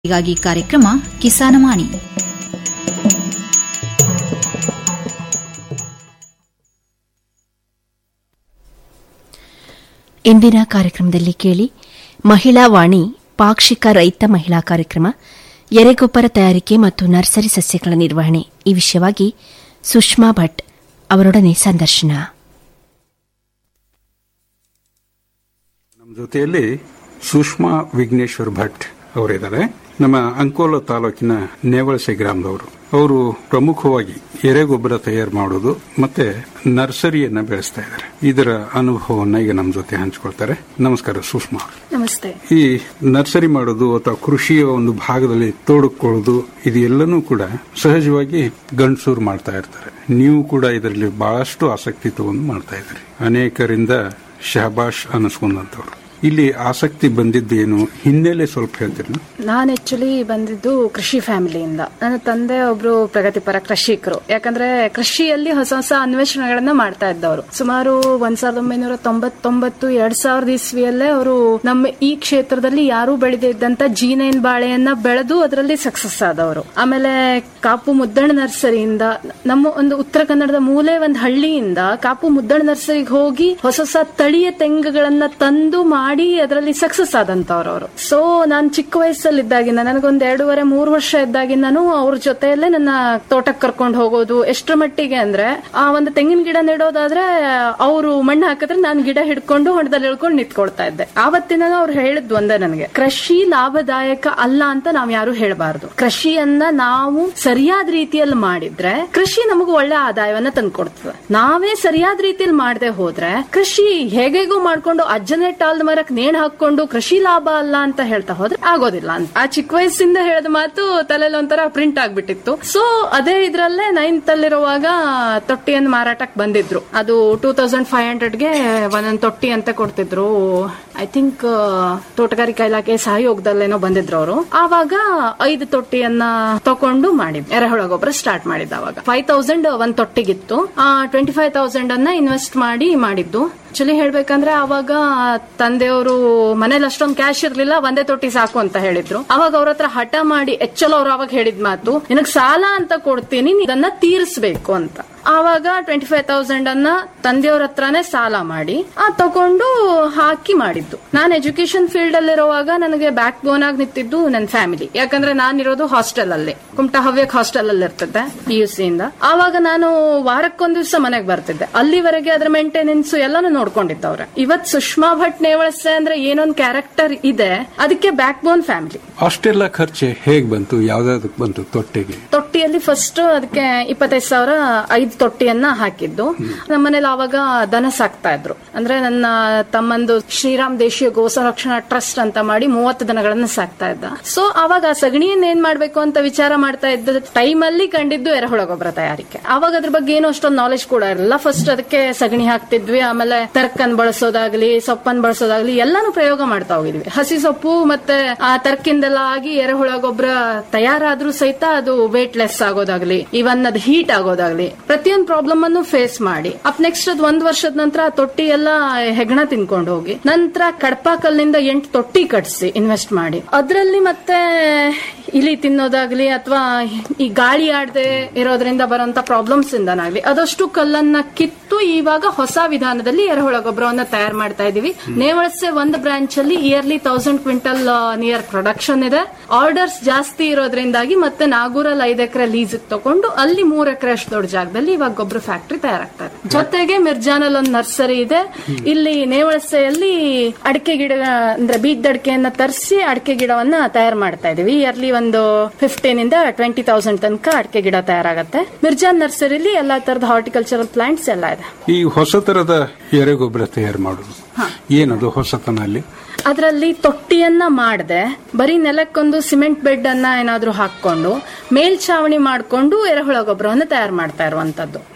ಹೀಗಾಗಿ ಕಾರ್ಯಕ್ರಮ ಕಿಸಾನವಾಣಿ ಇಂದಿನ ಕಾರ್ಯಕ್ರಮದಲ್ಲಿ ಕೇಳಿ ಮಹಿಳಾ ವಾಣಿ ಪಾಕ್ಷಿಕ ರೈತ ಮಹಿಳಾ ಕಾರ್ಯಕ್ರಮ ಎರೆಗೊಬ್ಬರ ತಯಾರಿಕೆ ಮತ್ತು ನರ್ಸರಿ ಸಸ್ಯಗಳ ನಿರ್ವಹಣೆ ಈ ವಿಷಯವಾಗಿ ಸುಷ್ಮಾ ಭಟ್ ಅವರೊಡನೆ ಸಂದರ್ಶನ ನಮ್ಮ ಜೊತೆಯಲ್ಲಿ ಸುಷ್ಮಾ ವಿಘ್ನೇಶ್ವರ್ ಭಟ್ ಅವರಿದ್ದಾರೆ ನಮ್ಮ ಅಂಕೋಲ ತಾಲೂಕಿನ ನೇವಳಸೆ ಗ್ರಾಮದವರು ಅವರು ಪ್ರಮುಖವಾಗಿ ಎರೆಗೊಬ್ಬರ ತಯಾರು ಮಾಡೋದು ಮತ್ತೆ ನರ್ಸರಿಯನ್ನ ಬೆಳೆಸ್ತಾ ಇದ್ದಾರೆ ಇದರ ಅನುಭವವನ್ನ ಈಗ ನಮ್ಮ ಜೊತೆ ಹಂಚಿಕೊಳ್ತಾರೆ ನಮಸ್ಕಾರ ಸುಷ್ಮಾ ಅವರು. ನಮಸ್ತೆ ಈ ನರ್ಸರಿ ಮಾಡೋದು ಅಥವಾ ಕೃಷಿಯ ಒಂದು ಭಾಗದಲ್ಲಿ ತೋಡುಕೊಳ್ಳೋದು ಇದು ಎಲ್ಲನೂ ಕೂಡ ಸಹಜವಾಗಿ ಗಂಡಸೂರು ಮಾಡ್ತಾ ಇರ್ತಾರೆ ನೀವು ಕೂಡ ಇದರಲ್ಲಿ ಬಹಳಷ್ಟು ಆಸಕ್ತಿ ತಗೊಂಡು ಮಾಡ್ತಾ ಇದ್ದೀರಿ ಅನೇಕರಿಂದ ಶಹಬಾಷ್ ಅನಿಸ್ಕೊಂಡಂತವ್ರು ಇಲ್ಲಿ ಆಸಕ್ತಿ ಬಂದಿದ್ದೇನು ಹಿನ್ನೆಲೆ ಸ್ವಲ್ಪ ಹೇಳ್ತೀರಿ ನಾನು ಆಕ್ಚುಲಿ ಬಂದಿದ್ದು ಕೃಷಿ ಫ್ಯಾಮಿಲಿಯಿಂದ ನನ್ನ ತಂದೆ ಒಬ್ರು ಪ್ರಗತಿಪರ ಕೃಷಿಕರು ಯಾಕಂದ್ರೆ ಕೃಷಿಯಲ್ಲಿ ಹೊಸ ಹೊಸ ಅನ್ವೇಷಣೆಗಳನ್ನ ಮಾಡ್ತಾ ಇದ್ದವರು ಸುಮಾರು ಒಂದ್ ಸಾವಿರದ ಒಂಬೈನೂರ ತೊಂಬತ್ತೊಂಬತ್ತು ಎರಡ್ ಸಾವಿರದ ಇಸ್ವಿಯಲ್ಲೇ ಅವರು ನಮ್ಮ ಈ ಕ್ಷೇತ್ರದಲ್ಲಿ ಯಾರೂ ಬೆಳೆದೇ ಇದ್ದಂತ ಜೀನೈನ್ ಬಾಳೆಯನ್ನ ಬೆಳೆದು ಅದರಲ್ಲಿ ಸಕ್ಸಸ್ ಆದವರು ಆಮೇಲೆ ಕಾಪು ಮುದ್ದಣ್ಣ ನರ್ಸರಿಯಿಂದ ನಮ್ಮ ಒಂದು ಉತ್ತರ ಕನ್ನಡದ ಮೂಲೆ ಒಂದು ಹಳ್ಳಿಯಿಂದ ಕಾಪು ಮುದ್ದಣ್ಣ ನರ್ಸರಿಗೆ ಹೋಗಿ ಹೊಸ ಹೊಸ ತಳಿಯ ತೆಂಗುಗಳನ್ನ ತಂದು ಮಾಡಿ ಅದರಲ್ಲಿ ಸಕ್ಸಸ್ ಆದಂತವ್ರು ಅವರು ಸೊ ನಾನ್ ಚಿಕ್ಕ ವಯಸ್ಸಲ್ಲಿದ್ದಾಗಿಂದ ನನಗೊಂದ್ ಎರಡೂವರೆ ಮೂರು ವರ್ಷ ಇದ್ದಾಗಿಂದನೂ ಅವ್ರ ಜೊತೆಯಲ್ಲೇ ನನ್ನ ತೋಟಕ್ಕೆ ಕರ್ಕೊಂಡು ಹೋಗೋದು ಎಷ್ಟರ ಮಟ್ಟಿಗೆ ಅಂದ್ರೆ ಆ ಒಂದು ತೆಂಗಿನ ಗಿಡ ನೆಡೋದಾದ್ರೆ ಅವರು ಮಣ್ಣು ಹಾಕಿದ್ರೆ ನಾನು ಗಿಡ ಹಿಡ್ಕೊಂಡು ಹೊಂಡದಲ್ಲಿ ಇಳ್ಕೊಂಡು ನಿಂತ್ಕೊಳ್ತಾ ಇದ್ದೆ ಆವತ್ತಿನ ಅವ್ರು ಹೇಳಿದ್ ಒಂದೇ ನನಗೆ ಕೃಷಿ ಲಾಭದಾಯಕ ಅಲ್ಲ ಅಂತ ನಾವ್ ಯಾರು ಹೇಳಬಾರ್ದು ಕೃಷಿಯನ್ನ ನಾವು ಸರಿಯಾದ ರೀತಿಯಲ್ಲಿ ಮಾಡಿದ್ರೆ ಕೃಷಿ ನಮಗೂ ಒಳ್ಳೆ ಆದಾಯವನ್ನ ತಂದ್ಕೊಡ್ತದೆ ನಾವೇ ಸರಿಯಾದ ರೀತಿಯಲ್ಲಿ ಮಾಡದೆ ಹೋದ್ರೆ ಕೃಷಿ ಹೇಗೇಗೋ ಮಾಡ್ಕೊಂಡು ಅಜ್ಜನೇ ಟಾಲ್ದ ಮರಕ್ ನೇಣ್ ಹಾಕೊಂಡು ಕೃಷಿ ಲಾಭ ಅಲ್ಲ ಅಂತ ಹೇಳ್ತಾ ಹೋದ್ರೆ ಆಗೋದಿಲ್ಲ ಅಂತ ಆ ಚಿಕ್ಕ ವಯಸ್ಸಿಂದ ಹೇಳಿದ ಮಾತು ತಲೆಯಲ್ಲಿ ಒಂಥರ ಪ್ರಿಂಟ್ ಆಗ್ಬಿಟ್ಟಿತ್ತು ಸೊ ಅದೇ ಇದ್ರಲ್ಲೇ ನೈನ್ತ್ ಅಲ್ಲಿರುವಾಗ ತೊಟ್ಟಿಯನ್ನು ಮಾರಾಟಕ್ಕೆ ಬಂದಿದ್ರು ಅದು ಟೂ ತೌಸಂಡ್ ಫೈವ್ ಹಂಡ್ರೆಡ್ಗೆ ಒಂದೊಂದು ತೊಟ್ಟಿ ಅಂತ ಕೊಡ್ತಿದ್ರು ಐ ಥಿಂಕ್ ತೋಟಗಾರಿಕಾ ಇಲಾಖೆ ಸಹಯೋಗದಲ್ಲೇನೋ ಬಂದಿದ್ರು ಅವರು ಆವಾಗ ಐದು ತೊಟ್ಟಿಯನ್ನ ತಕೊಂಡು ಮಾಡಿದ್ ಎರೆಹುಳ ಗೊಬ್ಬರ ಸ್ಟಾರ್ಟ್ ಮಾಡಿದ್ದ ಅವಾಗ ಫೈವ್ ತೌಸಂಡ್ ಒಂದ್ ತೊಟ್ಟಿಗಿತ್ತು ಟ್ವೆಂಟಿ ಫೈವ್ ತೌಸಂಡ್ ಅನ್ನ ಇನ್ವೆಸ್ಟ್ ಮಾಡಿ ಮಾಡಿದ್ದು ಆಕ್ಚುಲಿ ಹೇಳ್ಬೇಕಂದ್ರೆ ಅವಾಗ ತಂದೆಯವರು ಮನೇಲಿ ಅಷ್ಟೊಂದು ಕ್ಯಾಶ್ ಇರ್ಲಿಲ್ಲ ಒಂದೇ ತೊಟ್ಟಿ ಸಾಕು ಅಂತ ಹೇಳಿದ್ರು ಅವಾಗ ಅವ್ರ ಹತ್ರ ಹಠ ಮಾಡಿ ಎಚ್ಚಲ್ ಅವ್ರು ಅವಾಗ ಹೇಳಿದ ಮಾತು ನಿನಗ್ ಸಾಲ ಅಂತ ಕೊಡ್ತೀನಿ ನೀನ್ ಇದನ್ನ ತೀರಿಸ್ಬೇಕು ಅಂತ ಆವಾಗ ಟ್ವೆಂಟಿ ಫೈವ್ ತೌಸಂಡ್ ಅನ್ನ ತಂದೆಯವ್ರ ಹತ್ರನೇ ಸಾಲ ಮಾಡಿ ಆ ತಕೊಂಡು ಹಾಕಿ ಮಾಡಿದ್ದು ನಾನು ಎಜುಕೇಶನ್ ಫೀಲ್ಡ್ ಅಲ್ಲಿರುವಾಗ ನನಗೆ ಬ್ಯಾಕ್ ಬೋನ್ ಆಗಿ ನಿಂತಿದ್ದು ನನ್ನ ಫ್ಯಾಮಿಲಿ ಯಾಕಂದ್ರೆ ನಾನಿರೋದು ಹಾಸ್ಟೆಲ್ ಅಲ್ಲಿ ಕುಮಟಾ ಹವ್ಯಕ್ ಹಾಸ್ಟೆಲ್ ಅಲ್ಲಿ ಇರ್ತಿದ್ದೆ ಪಿ ಯು ಸಿ ಇಂದ ಆವಾಗ ನಾನು ವಾರಕ್ಕೊಂದ್ ದಿವಸ ಮನೆಗೆ ಬರ್ತಿದ್ದೆ ಅಲ್ಲಿವರೆಗೆ ಅದ್ರ ಮೇಂಟೆನೆನ್ಸ್ ಎಲ್ಲಾನು ನೋಡ್ಕೊಂಡಿದ್ದವ್ರೆ ಇವತ್ ಸುಷ್ಮಾ ಭಟ್ ನೇವಳಸೆ ಅಂದ್ರೆ ಏನೊಂದ್ ಕ್ಯಾರೆಕ್ಟರ್ ಇದೆ ಅದಕ್ಕೆ ಬ್ಯಾಕ್ ಬೋನ್ ಫ್ಯಾಮಿಲಿ ಅಷ್ಟೆಲ್ಲ ಖರ್ಚು ಹೇಗ್ ಬಂತು ಯಾವ್ದಾದಕ್ಕೆ ಬಂತು ತೊಟ್ಟೆಗೆ ತೊಟ್ಟಿಯಲ್ಲಿ ಫಸ್ಟ್ ಅದಕ್ಕೆ ಇಪ್ಪತ್ತೈದು ಸಾವಿರ ಐದು ತೊಟ್ಟಿಯನ್ನ ಹಾಕಿದ್ದು ನಮ್ಮ ಮನೇಲಿ ಅವಾಗ ದನ ಸಾಕ್ತಾ ಇದ್ರು ಅಂದ್ರೆ ನನ್ನ ತಮ್ಮಂದು ಶ್ರೀರಾಮ್ ದೇಶೀಯ ಗೋ ಸಂರಕ್ಷಣಾ ಟ್ರಸ್ಟ್ ಅಂತ ಮಾಡಿ ಮೂವತ್ತು ದನಗಳನ್ನ ಸಾಕ್ತಾ ಇದ್ದ ಸೊ ಅವಾಗ ಆ ಸಗಣಿಯನ್ನ ಏನ್ ಮಾಡ್ಬೇಕು ಅಂತ ವಿಚಾರ ಮಾಡ್ತಾ ಇದ್ದ ಟೈಮ್ ಅಲ್ಲಿ ಕಂಡಿದ್ದು ಎರೆಹುಳ ಗೊಬ್ಬರ ತಯಾರಿಕೆ ಅವಾಗ ಅದ್ರ ಬಗ್ಗೆ ಏನು ಅಷ್ಟೊಂದು ನಾಲೆಜ್ ಕೂಡ ಇರಲಿಲ್ಲ ಫಸ್ಟ್ ಅದಕ್ಕೆ ಸಗಣಿ ಹಾಕ್ತಿದ್ವಿ ಆಮೇಲೆ ತರ್ಕನ್ ಬಳಸೋದಾಗ್ಲಿ ಸೊಪ್ಪನ್ ಬಳಸೋದಾಗ್ಲಿ ಎಲ್ಲಾನು ಪ್ರಯೋಗ ಮಾಡ್ತಾ ಹೋಗಿದ್ವಿ ಹಸಿ ಸೊಪ್ಪು ಮತ್ತೆ ಆ ತರ್ಕಿಂದೆಲ್ಲ ಆಗಿ ಎರೆಹುಳ ಗೊಬ್ಬರ ತಯಾರಾದ್ರೂ ಸಹಿತ ಅದು ವೇಟ್ ಲೆಸ್ ಆಗೋದಾಗ್ಲಿ ಇವನ್ ಅದು ಹೀಟ್ ಆಗೋದಾಗ್ಲಿ ಪ್ರತಿಯೊಂದು ಪ್ರಾಬ್ಲಮ್ ಅನ್ನು ಫೇಸ್ ಮಾಡಿ ಅಪ್ ನೆಕ್ಸ್ಟ್ ಅದ್ ಒಂದ್ ವರ್ಷದ ನಂತರ ಆ ತೊಟ್ಟಿ ಎಲ್ಲ ಹೆಗ್ಣ ತಿನ್ಕೊಂಡು ಹೋಗಿ ನಂತರ ಕಡ್ಪಾಕಲ್ನಿಂದ ಎಂಟು ತೊಟ್ಟಿ ಕಟ್ಸಿ ಇನ್ವೆಸ್ಟ್ ಮಾಡಿ ಅದ್ರಲ್ಲಿ ಮತ್ತೆ ಇಲಿ ತಿನ್ನೋದಾಗ್ಲಿ ಅಥವಾ ಈ ಗಾಳಿ ಆಡದೆ ಇರೋದ್ರಿಂದ ಬರುವಂತ ಪ್ರಾಬ್ಲಮ್ಸ್ ಇಂದನಾಗ್ಲಿ ಅದಷ್ಟು ಕಲ್ಲನ್ನ ಕಿತ್ತು ಇವಾಗ ಹೊಸ ವಿಧಾನದಲ್ಲಿ ಎರೆಹುಳ ಗೊಬ್ಬರವನ್ನ ತಯಾರು ಮಾಡ್ತಾ ಇದೀವಿ ನೇವಳಸೆ ಒಂದು ಬ್ರಾಂಚ್ ಅಲ್ಲಿ yearly thousand quintal near production ಇದೆ ಆರ್ಡರ್ಸ್ ಜಾಸ್ತಿ ಇರೋದ್ರಿಂದಾಗಿ ಮತ್ತೆ ನಾಗೂರಲ್ಲಿ ಐದು ಎಕರೆ ಲೀಸ್ ತಗೊಂಡು ಅಲ್ಲಿ ಮೂರ್ ಎಕರೆ ಅಷ್ಟು ದೊಡ್ಡ ಜಾಗದಲ್ಲಿ ಇವಾಗ ಗೊಬ್ಬರ ಫ್ಯಾಕ್ಟರಿ ತಯಾರಾಗ್ತಾ ಇದೆ ಜೊತೆಗೆ ಮಿರ್ಜಾನಲ್ಲಿ ಒಂದು ನರ್ಸರಿ ಇದೆ ಇಲ್ಲಿ ನೇವಳಸೆಯಲ್ಲಿ ಅಡಿಕೆ ಗಿಡ ಅಂದ್ರೆ ಬೀಜ ಅಡಿಕೆಯನ್ನ ತರಿಸಿ ಅಡಿಕೆ ಗಿಡವನ್ನ ತಯಾರು ಮಾಡ್ತಾ ಇದೀವಿ ಇಯರ್ಲಿ ಒಂದು ಫಿಫ್ಟೀನ್ ಇಂದ ಟ್ವೆಂಟಿ ತೌಸಂಡ್ ತನಕ ಅಡಿಕೆ ಗಿಡ ತಯಾರಾಗತ್ತೆ ಮಿರ್ಜಾನ್ ನರ್ಸರಿಲಿ ಎಲ್ಲಾ ತರದ ಹಾರ್ಟಿಕಲ್ಚರಲ್ ಪ್ಲಾಂಟ್ಸ್ ಎಲ್ಲ ಇದೆ ಈ ಹೊಸ ತರದ ಎರೆಗೊಬ್ಬರ ತಯಾರು ಮಾಡೋದು ಏನದು ಹೊಸತನ ಅಲ್ಲಿ ಅದರಲ್ಲಿ ತೊಟ್ಟಿಯನ್ನ ಮಾಡದೆ ಬರೀ ನೆಲಕ್ಕೊಂದು ಸಿಮೆಂಟ್ ಬೆಡ್ ಅನ್ನ ಏನಾದ್ರೂ ಹಾಕೊಂಡು ಮೇಲ್ಛಾವಣಿ ಮಾಡ್ಕೊಂಡು ಎರೆಹುಳ ಗೊಬ್ಬರವನ್ನು ತಯಾರು ಮಾಡ್ತಾ ಇರುವಂತದ್ದು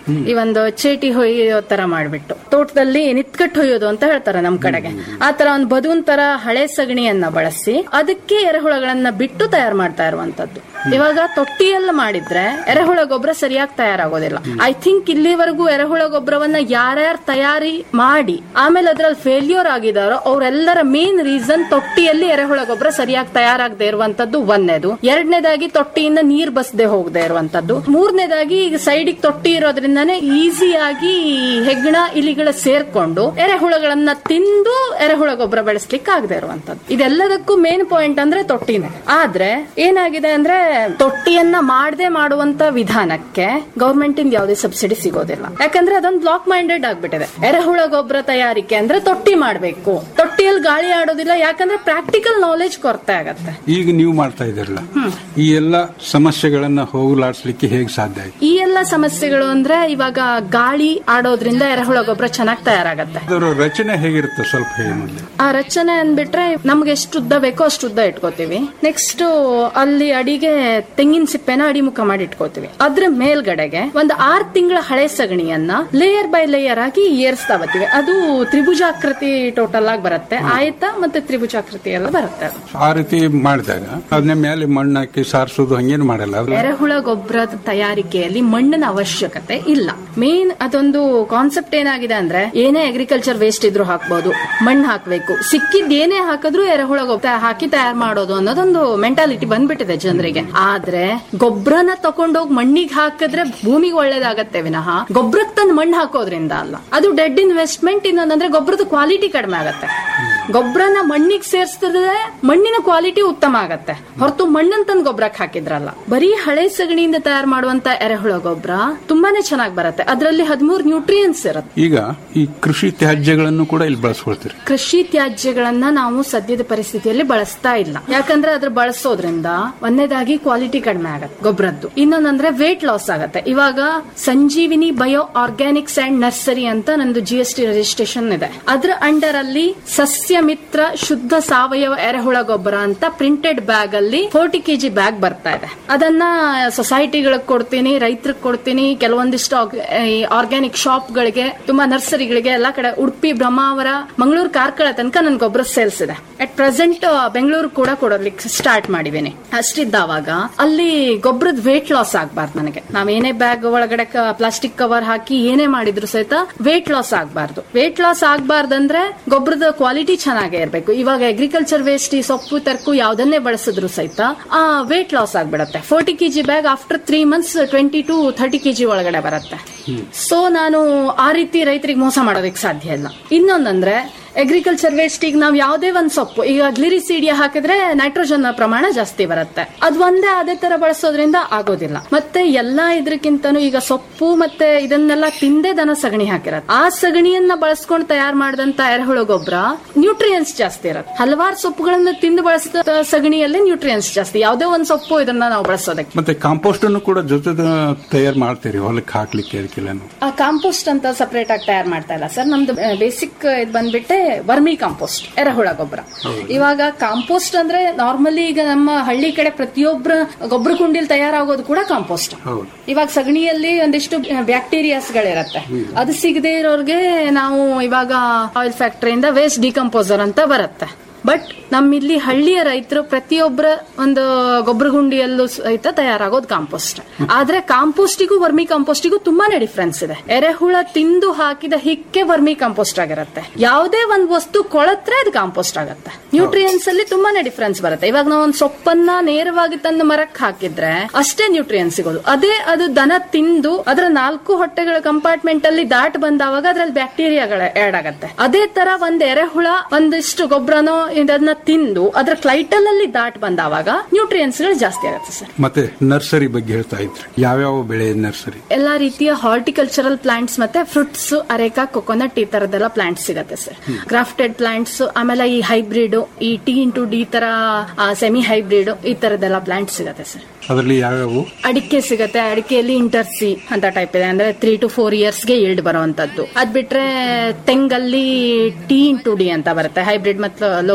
ಈ ಒಂದು ಚೇಟಿ ಹೊಯ್ಯೋ ತರ ಮಾಡ್ಬಿಟ್ಟು ತೋಟದಲ್ಲಿ ನಿತ್ಕಟ್ಟು ಹೊಯ್ಯೋದು ಅಂತ ಹೇಳ್ತಾರೆ ನಮ್ ಕಡೆಗೆ ಆ ತರ ಒಂದು ಬದುನ್ ತರ ಹಳೆ ಸಗಣಿಯನ್ನ ಬಳಸಿ ಅದಕ್ಕೆ ಎರೆಹುಳಗಳನ್ನ ಬಿಟ್ಟು ತಯಾರು ಮಾಡ್ತಾ ಇರುವಂತದ್ದು ಇವಾಗ ತೊಟ್ಟಿಯೆಲ್ಲ ಮಾಡಿದ್ರೆ ಎರೆಹುಳ ಗೊಬ್ಬರ ಸರಿಯಾಗಿ ತಯಾರಾಗೋದಿಲ್ಲ ಐ ಥಿಂಕ್ ಇಲ್ಲಿವರೆಗೂ ಎರೆಹುಳ ಗೊಬ್ಬರವನ್ನ ಯಾರ್ಯಾರು ತಯಾರಿ ಮಾಡಿ ಆಮೇಲೆ ಅದ್ರಲ್ಲಿ ಫೇಲ್ಯೂರ್ ಆಗಿದಾರೋ ಅವರೆಲ್ಲರ ಮೇನ್ ರೀಸನ್ ತೊಟ್ಟಿಯಲ್ಲಿ ಎರೆಹುಳ ಗೊಬ್ಬರ ಸರಿಯಾಗಿ ತಯಾರಾಗದೆ ಇರುವಂತದ್ದು ಒಂದನೇದು ಎರಡನೇದಾಗಿ ತೊಟ್ಟಿಯಿಂದ ನೀರ್ ಬಸದೆ ಹೋಗದೆ ಇರುವಂತದ್ದು ಮೂರನೇದಾಗಿ ಈಗ ಸೈಡಿಗೆ ತೊಟ್ಟಿ ಇರೋದ್ರಿಂದಾನೇ ಈಸಿಯಾಗಿ ಹೆಗ್ಗಣ ಇಲಿಗಳ ಸೇರ್ಕೊಂಡು ಎರೆಹುಳಗಳನ್ನ ತಿಂದು ಎರೆಹುಳ ಗೊಬ್ಬರ ಬೆಳೆಸ್ಲಿಕ್ಕೆ ಆಗದೆ ಇರುವಂತದ್ದು ಇದೆಲ್ಲದಕ್ಕೂ ಮೇನ್ ಪಾಯಿಂಟ್ ಅಂದ್ರೆ ತೊಟ್ಟಿನೇ ಆದ್ರೆ ಏನಾಗಿದೆ ಅಂದ್ರೆ ತೊಟ್ಟಿಯನ್ನ ಮಾಡದೆ ಮಾಡುವಂತ ವಿಧಾನಕ್ಕೆ ಗವರ್ಮೆಂಟ್ ಇಂದ ಯಾವುದೇ ಸಬ್ಸಿಡಿ ಸಿಗೋದಿಲ್ಲ ಯಾಕಂದ್ರೆ ಅದೊಂದು ಬ್ಲಾಕ್ ಮೈಂಡೆಡ್ ಆಗ್ಬಿಟ್ಟಿದೆ ಎರೆಹುಳ ಗೊಬ್ಬರ ತಯಾರಿಕೆ ಅಂದ್ರೆ ತೊಟ್ಟಿ ಮಾಡ್ಬೇಕು ತೊಟ್ಟಿಯಲ್ಲಿ ಗಾಳಿ ಆಡೋದಿಲ್ಲ ಯಾಕಂದ್ರೆ ಪ್ರಾಕ್ಟಿಕಲ್ ನಾಲೆಜ್ ಕೊರತೆ ಆಗತ್ತೆ ಈಗ ನೀವು ಮಾಡ್ತಾ ಇದ್ದೀರಲ್ಲ ಈ ಎಲ್ಲ ಸಮಸ್ಯೆಗಳನ್ನ ಹೋಗಲಾಡಿಸ್ಲಿಕ್ಕೆ ಹೇಗೆ ಸಾಧ್ಯ ಆಯ್ತು ಈ ಎಲ್ಲ ಸಮಸ್ಯೆಗಳು ಅಂದ್ರೆ ಇವಾಗ ಗಾಳಿ ಆಡೋದ್ರಿಂದ ಎರೆಹುಳ ಗೊಬ್ಬರ ಚೆನ್ನಾಗಿ ತಯಾರಾಗತ್ತೆ ಅದರ ರಚನೆ ಹೇಗಿರುತ್ತೆ ಸ್ವಲ್ಪ ಹೇಳಿ ಮೊದ್ಲು. ಆ ರಚನೆ ಅಂದ್ಬಿಟ್ರೆ ನಮ್ಗೆ ಎಷ್ಟು ಉದ್ದ ಬೇಕೋ ಅಷ್ಟು ಉದ್ದ ಇಟ್ಕೋತೀವಿ ನೆಕ್ಸ್ಟ್ ಅಲ್ಲಿ ಅಡಿಗೆ ತೆಂಗಿನ ಸಿಪ್ಪೆನ ಅಡಿಮುಖ ಮಾಡಿ ಇಟ್ಕೋತೀವಿ ಅದ್ರ ಮೇಲ್ಗಡೆಗೆ ಒಂದು ಆರ್ ತಿಂಗಳ ಹಳೆ ಸಗಣಿಯನ್ನ ಲೇಯರ್ ಬೈ ಲೇಯರ್ ಆಗಿ ಏರ್ಸ್ತಾ ಬರ್ತೀವಿ ಅದು ತ್ರಿಭುಜಾಕೃತಿ ಟೋಟಲ್ ಆಗಿ ಬರುತ್ತೆ ಆಯತ ಮತ್ತೆ ತ್ರಿಭುಜಾಕೃತಿ ಎಲ್ಲ ಬರುತ್ತೆ ಅದು. ಆ ರೀತಿ ಮಾಡಿದಾಗ ಅದನ್ನ ಮೇಲೆ ಮಣ್ಣು ಹಾಕಿ ಸಾರಿಸೋದು ಹಂಗೇನು ಮಾಡಲ್ಲ ಅದು ಎರೆಹುಳ ಗೊಬ್ಬರದ ತಯಾರಿಕೆಯಲ್ಲಿ ಮಣ್ಣಿನ ಅವಶ್ಯಕತೆ ಇಲ್ಲ ಮೇನ್ ಅದೊಂದು ಕಾನ್ಸೆಪ್ಟ್ ಏನಾಗಿದೆ ಅಂದ್ರೆ ಏನೇ ಅಗ್ರಿಕಲ್ಚರ್ ವೇಸ್ಟ್ ಇದ್ರೂ ಹಾಕ್ಬೋದು ಮಣ್ಣು ಹಾಕ್ಬೇಕು ಸಿಕ್ಕಿದ್ ಏನೇ ಹಾಕಿದ್ರು ಎರೆಹುಳ ಗೊಬ್ಬರ ಹಾಕಿ ತಯಾರು ಮಾಡೋದು ಅನ್ನೋದೊಂದು ಮೆಂಟಾಲಿಟಿ ಬಂದ್ಬಿಟ್ಟಿದೆ ಜನರಿಗೆ ಆದ್ರೆ ಗೊಬ್ಬರನ ತಕೊಂಡೋಗಿ ಮಣ್ಣಿಗೆ ಹಾಕಿದ್ರೆ ಭೂಮಿಗೆ ಒಳ್ಳೇದಾಗತ್ತೆ ವಿನಃ ಗೊಬ್ಬರಕ್ಕೆ ತಂದು ಮಣ್ಣು ಹಾಕೋದ್ರಿಂದ ಅಲ್ಲ ಅದು ಡೆಡ್ ಇನ್ವೆಸ್ಟ್ಮೆಂಟ್ ಇನ್ನೊಂದಂದ್ರೆ ಗೊಬ್ಬರದ ಕ್ವಾಲಿಟಿ ಕಡಿಮೆ ಆಗತ್ತೆ ಗೊಬ್ಬರನ ಮಣ್ಣಿಗೆ ಸೇರಿಸಿದ್ರೆ ಮಣ್ಣಿನ ಕ್ವಾಲಿಟಿ ಉತ್ತಮ ಆಗತ್ತೆ ಹೊರತು ಮಣ್ಣನ್ ತಂದು ಗೊಬ್ಬರಕ್ಕೆ ಹಾಕಿದ್ರಲ್ಲ ಬರೀ ಹಳೆ ಸಗಣಿಯಿಂದ ತಯಾರು ಮಾಡುವಂತ ಎರೆಹುಳ ಗೊಬ್ಬರ ತುಂಬಾನೇ ಚೆನ್ನಾಗಿ ಬರುತ್ತೆ ಅದರಲ್ಲಿ ಹದಿಮೂರು ನ್ಯೂಟ್ರಿಯನ್ಸ್ ಇರುತ್ತೆ ಈಗ ಈ ಕೃಷಿ ತ್ಯಾಜ್ಯಗಳನ್ನು ಕೂಡ ಇಲ್ಲಿ ಬಳಸ್ಕೊಳ್ತೀರಿ ಕೃಷಿ ತ್ಯಾಜ್ಯಗಳನ್ನ ನಾವು ಸದ್ಯದ ಪರಿಸ್ಥಿತಿಯಲ್ಲಿ ಬಳಸ್ತಾ ಇಲ್ಲ ಯಾಕಂದ್ರೆ ಅದ್ರ ಬಳಸೋದ್ರಿಂದ ಒಂದನೇದಾಗಿ ಕ್ವಾಲಿಟಿ ಕಡಿಮೆ ಆಗತ್ತೆ ಗೊಬ್ಬರದ್ದು ಇನ್ನೊಂದಂದ್ರೆ ವೇಟ್ ಲಾಸ್ ಆಗತ್ತೆ ಇವಾಗ Sanjeevini bio organics and nursery ಅಂತ ನಂದು ಜಿ ಎಸ್ ಟಿ ರಿಜಿಸ್ಟ್ರೇಷನ್ ಇದೆ ಅದ್ರ ಅಂಡರ್ ಅಲ್ಲಿ ಸಸ್ಯ ಮಿತ್ರ ಶುದ್ಧ ಸಾವಯವ ಎರೆಹುಳ ಗೊಬ್ಬರ ಅಂತ ಪ್ರಿಂಟೆಡ್ ಬ್ಯಾಗ್ ಅಲ್ಲಿ ಫೋರ್ಟಿ ಕೆಜಿ ಬ್ಯಾಗ್ ಬರ್ತಾ ಇದೆ ಅದನ್ನ ಸೊಸೈಟಿಗಳಿಗೆ ಕೊಡ್ತೀನಿ ರೈತರಿಗೆ ಕೊಡ್ತೀನಿ ಕೆಲವೊಂದಿಷ್ಟು ಆರ್ಗ್ಯಾನಿಕ್ ಶಾಪ್ಗಳಿಗೆ ತುಂಬಾ ನರ್ಸರಿಗಳಿಗೆ ಎಲ್ಲಾ ಕಡೆ ಉಡುಪಿ ಬ್ರಹ್ಮಾವರ ಮಂಗಳೂರು ಕಾರ್ಕಳ ತನಕ ನನ್ ಗೊಬ್ಬರ ಸೇಲ್ಸ್ ಇದೆ ಅಟ್ ಪ್ರೆಸೆಂಟ್ ಬೆಂಗಳೂರು ಕೂಡ ಕೊಡಲಿಕ್ಕೆ ಸ್ಟಾರ್ಟ್ ಮಾಡಿದ್ದೀನಿ ಅಷ್ಟಿದ್ದಾವಾಗ ಅಲ್ಲಿ ಗೊಬ್ಬರದ ವೇಟ್ ಲಾಸ್ ಆಗ್ಬಾರ್ದು ನನಗೆ ನಾವೇನೇ ಬ್ಯಾಗ್ ಒಳಗಡೆ ಪ್ಲಾಸ್ಟಿಕ್ ಕವರ್ ಹಾಕಿ ಏನೇ ಮಾಡಿದ್ರು ಸಹಿತ ವೇಟ್ ಲಾಸ್ ಆಗ್ಬಾರ್ದು ವೇಟ್ ಲಾಸ್ ಆಗ್ಬಾರ್ದಂದ್ರೆ ಗೊಬ್ಬರದ ಕ್ವಾಲಿಟಿ ಚೆನ್ನಾಗೇ ಇರಬೇಕು ಇವಾಗ ಅಗ್ರಿಕಲ್ಚರ್ ವೇಸ್ಟ್ ಈ ಸೊಪ್ಪು ತರ್ಕು ಯಾವ್ದನ್ನೇ ಬಳಸಿದ್ರು ಸಹಿತ ಆ ವೇಟ್ ಲಾಸ್ ಆಗ್ಬಿಡತ್ತೆ forty KG bag after three months twenty to thirty KG ಒಳಗಡೆ ಬರುತ್ತೆ ಸೊ ನಾನು ಆ ರೀತಿ ರೈತರಿಗೆ ಮೋಸ ಮಾಡೋದಕ್ಕೆ ಸಾಧ್ಯ ಇಲ್ಲ ಇನ್ನೊಂದಂದ್ರೆ ಅಗ್ರಿಕಲ್ಚರ್ ವೇಸ್ಟ್ ಈಗ ನಾವು ಯಾವುದೇ ಒಂದ್ ಸೊಪ್ಪು ಈಗ ಗ್ಲಿರಿಸೀಡಿಯ ಹಾಕಿದ್ರೆ ನೈಟ್ರೋಜನ್ ಪ್ರಮಾಣ ಜಾಸ್ತಿ ಬರುತ್ತೆ ಅದ್ ಒಂದೇ ಅದೇ ತರ ಬಳಸೋದ್ರಿಂದ ಆಗೋದಿಲ್ಲ ಮತ್ತೆ ಎಲ್ಲಾ ಇದ್ರಕ್ಕಿಂತನೂ ಈಗ ಸೊಪ್ಪು ಮತ್ತೆ ಇದನ್ನೆಲ್ಲ ತಿಂದೇ ದನ ಸಗಣಿ ಹಾಕಿರತ್ತೆ ಆ ಸಗಣಿಯನ್ನ ಬಳಸ್ಕೊಂಡು ತಯಾರು ಮಾಡಿದಂತ ಎರೆಹುಳ ಗೊಬ್ಬರ ನ್ಯೂಟ್ರಿಯನ್ಸ್ ಜಾಸ್ತಿ ಇರುತ್ತೆ ಹಲವಾರು ಸೊಪ್ಪುಗಳನ್ನ ತಿಂದು ಬಳಸಿದ ಸಗಣಿಯಲ್ಲಿ ನ್ಯೂಟ್ರಿಯನ್ಸ್ ಜಾಸ್ತಿ ಯಾವುದೇ ಒಂದ್ ಸೊಪ್ಪು ಇದನ್ನ ನಾವು ಬಳಸೋದಕ್ಕೆ ಮತ್ತೆ ಕಾಂಪೋಸ್ಟ್ ಅನ್ನು ಕೂಡ ಜೊತೆ ತಯಾರು ಮಾಡ್ತೀರಿ ಹೊಲಕ್ಕೆ ಹಾಕ್ಲಿಕ್ಕೆ ಅದಕ್ಕೆಲ್ಲನು ಆ ಕಾಂಪೋಸ್ಟ್ ಅಂತ ಸಪರೇಟ್ ಆಗಿ ತಯಾರು ಮಾಡ್ತಾ ಇಲ್ಲ ಸರ್ ನಮ್ದು ಬೇಸಿಕ್ ಇದು ಬಂದ್ಬಿಟ್ಟೆ ವರ್ಮಿ ಕಾಂಪೋಸ್ಟ್ ಎರೆಹುಳ ಗೊಬ್ಬರ ಇವಾಗ ಕಾಂಪೋಸ್ಟ್ ಅಂದ್ರೆ ನಾರ್ಮಲಿ ಈಗ ನಮ್ಮ ಹಳ್ಳಿ ಕಡೆ ಪ್ರತಿಯೊಬ್ಬರ ಗೊಬ್ಬರ ಕುಂಡಿಲ್ ತಯಾರಾಗೋದು ಕೂಡ ಕಾಂಪೋಸ್ಟ್ ಹೌದು ಇವಾಗ ಸಗಣಿಯಲ್ಲಿ ಒಂದಿಷ್ಟು ಬ್ಯಾಕ್ಟೀರಿಯಾಸ್ ಗಳಿರತ್ತೆ ಅದು ಸಿಗದೆ ಇರೋರ್ಗೆ ನಾವು ಇವಾಗ ಆಯಿಲ್ ಫ್ಯಾಕ್ಟರಿಯಿಂದ ವೇಸ್ಟ್ ಡಿಕಂಪೋಸರ್ ಅಂತ ಬರುತ್ತೆ ಬಟ್ ನಮ್ಮಿಲ್ಲಿ ಹಳ್ಳಿಯ ರೈತರು ಪ್ರತಿಯೊಬ್ಬರ ಒಂದು ಗೊಬ್ಬರ ಗುಂಡಿಯಲ್ಲೂ ಸಹಿತ ತಯಾರಾಗೋದು ಕಾಂಪೋಸ್ಟ್ ಆದ್ರೆ ಕಾಂಪೋಸ್ಟಿಗೂ ವರ್ಮಿ ಕಾಂಪೋಸ್ಟಿಗೂ ತುಂಬಾನೇ ಡಿಫ್ರೆನ್ಸ್ ಇದೆ ಎರೆಹುಳ ತಿಂದು ಹಾಕಿದ ಹಿಕ್ಕೆ ವರ್ಮಿ ಕಾಂಪೋಸ್ಟ್ ಆಗಿರುತ್ತೆ ಯಾವುದೇ ಒಂದು ವಸ್ತು ಕೊಳತ್ರೆ ಅದು ಕಾಂಪೋಸ್ಟ್ ಆಗುತ್ತೆ ನ್ಯೂಟ್ರಿಯನ್ಸ್ ಅಲ್ಲಿ ತುಂಬಾನೇ ಡಿಫ್ರೆನ್ಸ್ ಬರುತ್ತೆ ಇವಾಗ ನಾವು ಒಂದು ಸೊಪ್ಪನ್ನ ನೇರವಾಗಿ ತಂದು ಮರಕ್ಕೆ ಹಾಕಿದ್ರೆ ಅಷ್ಟೇ ನ್ಯೂಟ್ರಿಯನ್ಸ್ ಸಿಗೋದು ಅದೇ ಅದು ದನ ತಿಂದು ಅದರ ನಾಲ್ಕು ಹೊಟ್ಟೆಗಳ ಕಂಪಾರ್ಟ್ಮೆಂಟ್ ಅಲ್ಲಿ ದಾಟ್ ಬಂದಾವಾಗ ಅದ್ರಲ್ಲಿ ಬ್ಯಾಕ್ಟೀರಿಯಾಗಳ ಆಡ್ ಆಗತ್ತೆ ಅದೇ ತರ ಒಂದ್ ಎರೆಹುಳ ಒಂದಿಷ್ಟು ಗೊಬ್ಬರನೋ ಇದನ್ನ ತಿಂದು ಅದ್ರ ಕ್ಲೈಟಲ್ ಅಲ್ಲಿ ದಾಟ್ ಬಂದಾವಾಗ ನ್ಯೂಟ್ರಿಯನ್ಸ್ ಗಳು ಜಾಸ್ತಿ ಆಗುತ್ತೆ ಸರ್ ಮತ್ತೆ ನರ್ಸರಿ ಬಗ್ಗೆ ಹೇಳ್ತಾ ಇದ್ರಿ ಯಾವ್ಯಾವ ಬೆಳೆ ನರ್ಸರಿ ಎಲ್ಲಾ ರೀತಿಯ ಹಾರ್ಟಿಕಲ್ಚರಲ್ ಪ್ಲಾಂಟ್ಸ್ ಮತ್ತೆ ಫ್ರೂಟ್ಸ್ ಅರೇಕಾ ಕೊಕೊನಟ್ ಈ ತರದೆಲ್ಲ ಪ್ಲಾಂಟ್ಸ್ ಸಿಗತ್ತೆ ಸರ್ ಗ್ರಾಫ್ಟೆಡ್ ಪ್ಲಾಂಟ್ಸ್ ಆಮೇಲೆ ಈ ಹೈಬ್ರಿಡ್ ಈ ಟಿ ಇಂಟು ಡಿ ತರ ಸೆಮಿ ಹೈಬ್ರಿಡ್ ಈ ತರದೆಲ್ಲ ಪ್ಲಾಂಟ್ಸ್ ಸಿಗತ್ತೆ ಸರ್ ಅದರಲ್ಲಿ ಯಾವ್ಯಾವು ಅಡಿಕೆ ಸಿಗತ್ತೆ ಅಡಿಕೆಯಲ್ಲಿ ಇಂಟರ್ಸಿ ಅಂತ ಟೈಪ್ ಇದೆ ಅಂದ್ರೆ ತ್ರೀ ಟು ಫೋರ್ ಇಯರ್ಸ್ ಗೆ ಇಲ್ಡ್ ಬರುವಂತದ್ದು ಅದ್ ಬಿಟ್ರೆ ತೆಂಗಲ್ಲಿ ಟಿ ಇಂಟು ಡಿ ಅಂತ ಬರುತ್ತೆ ಹೈಬ್ರಿಡ್ ಮತ್ತು ಲೋಕಲ್ ಕ್ರಾಸ್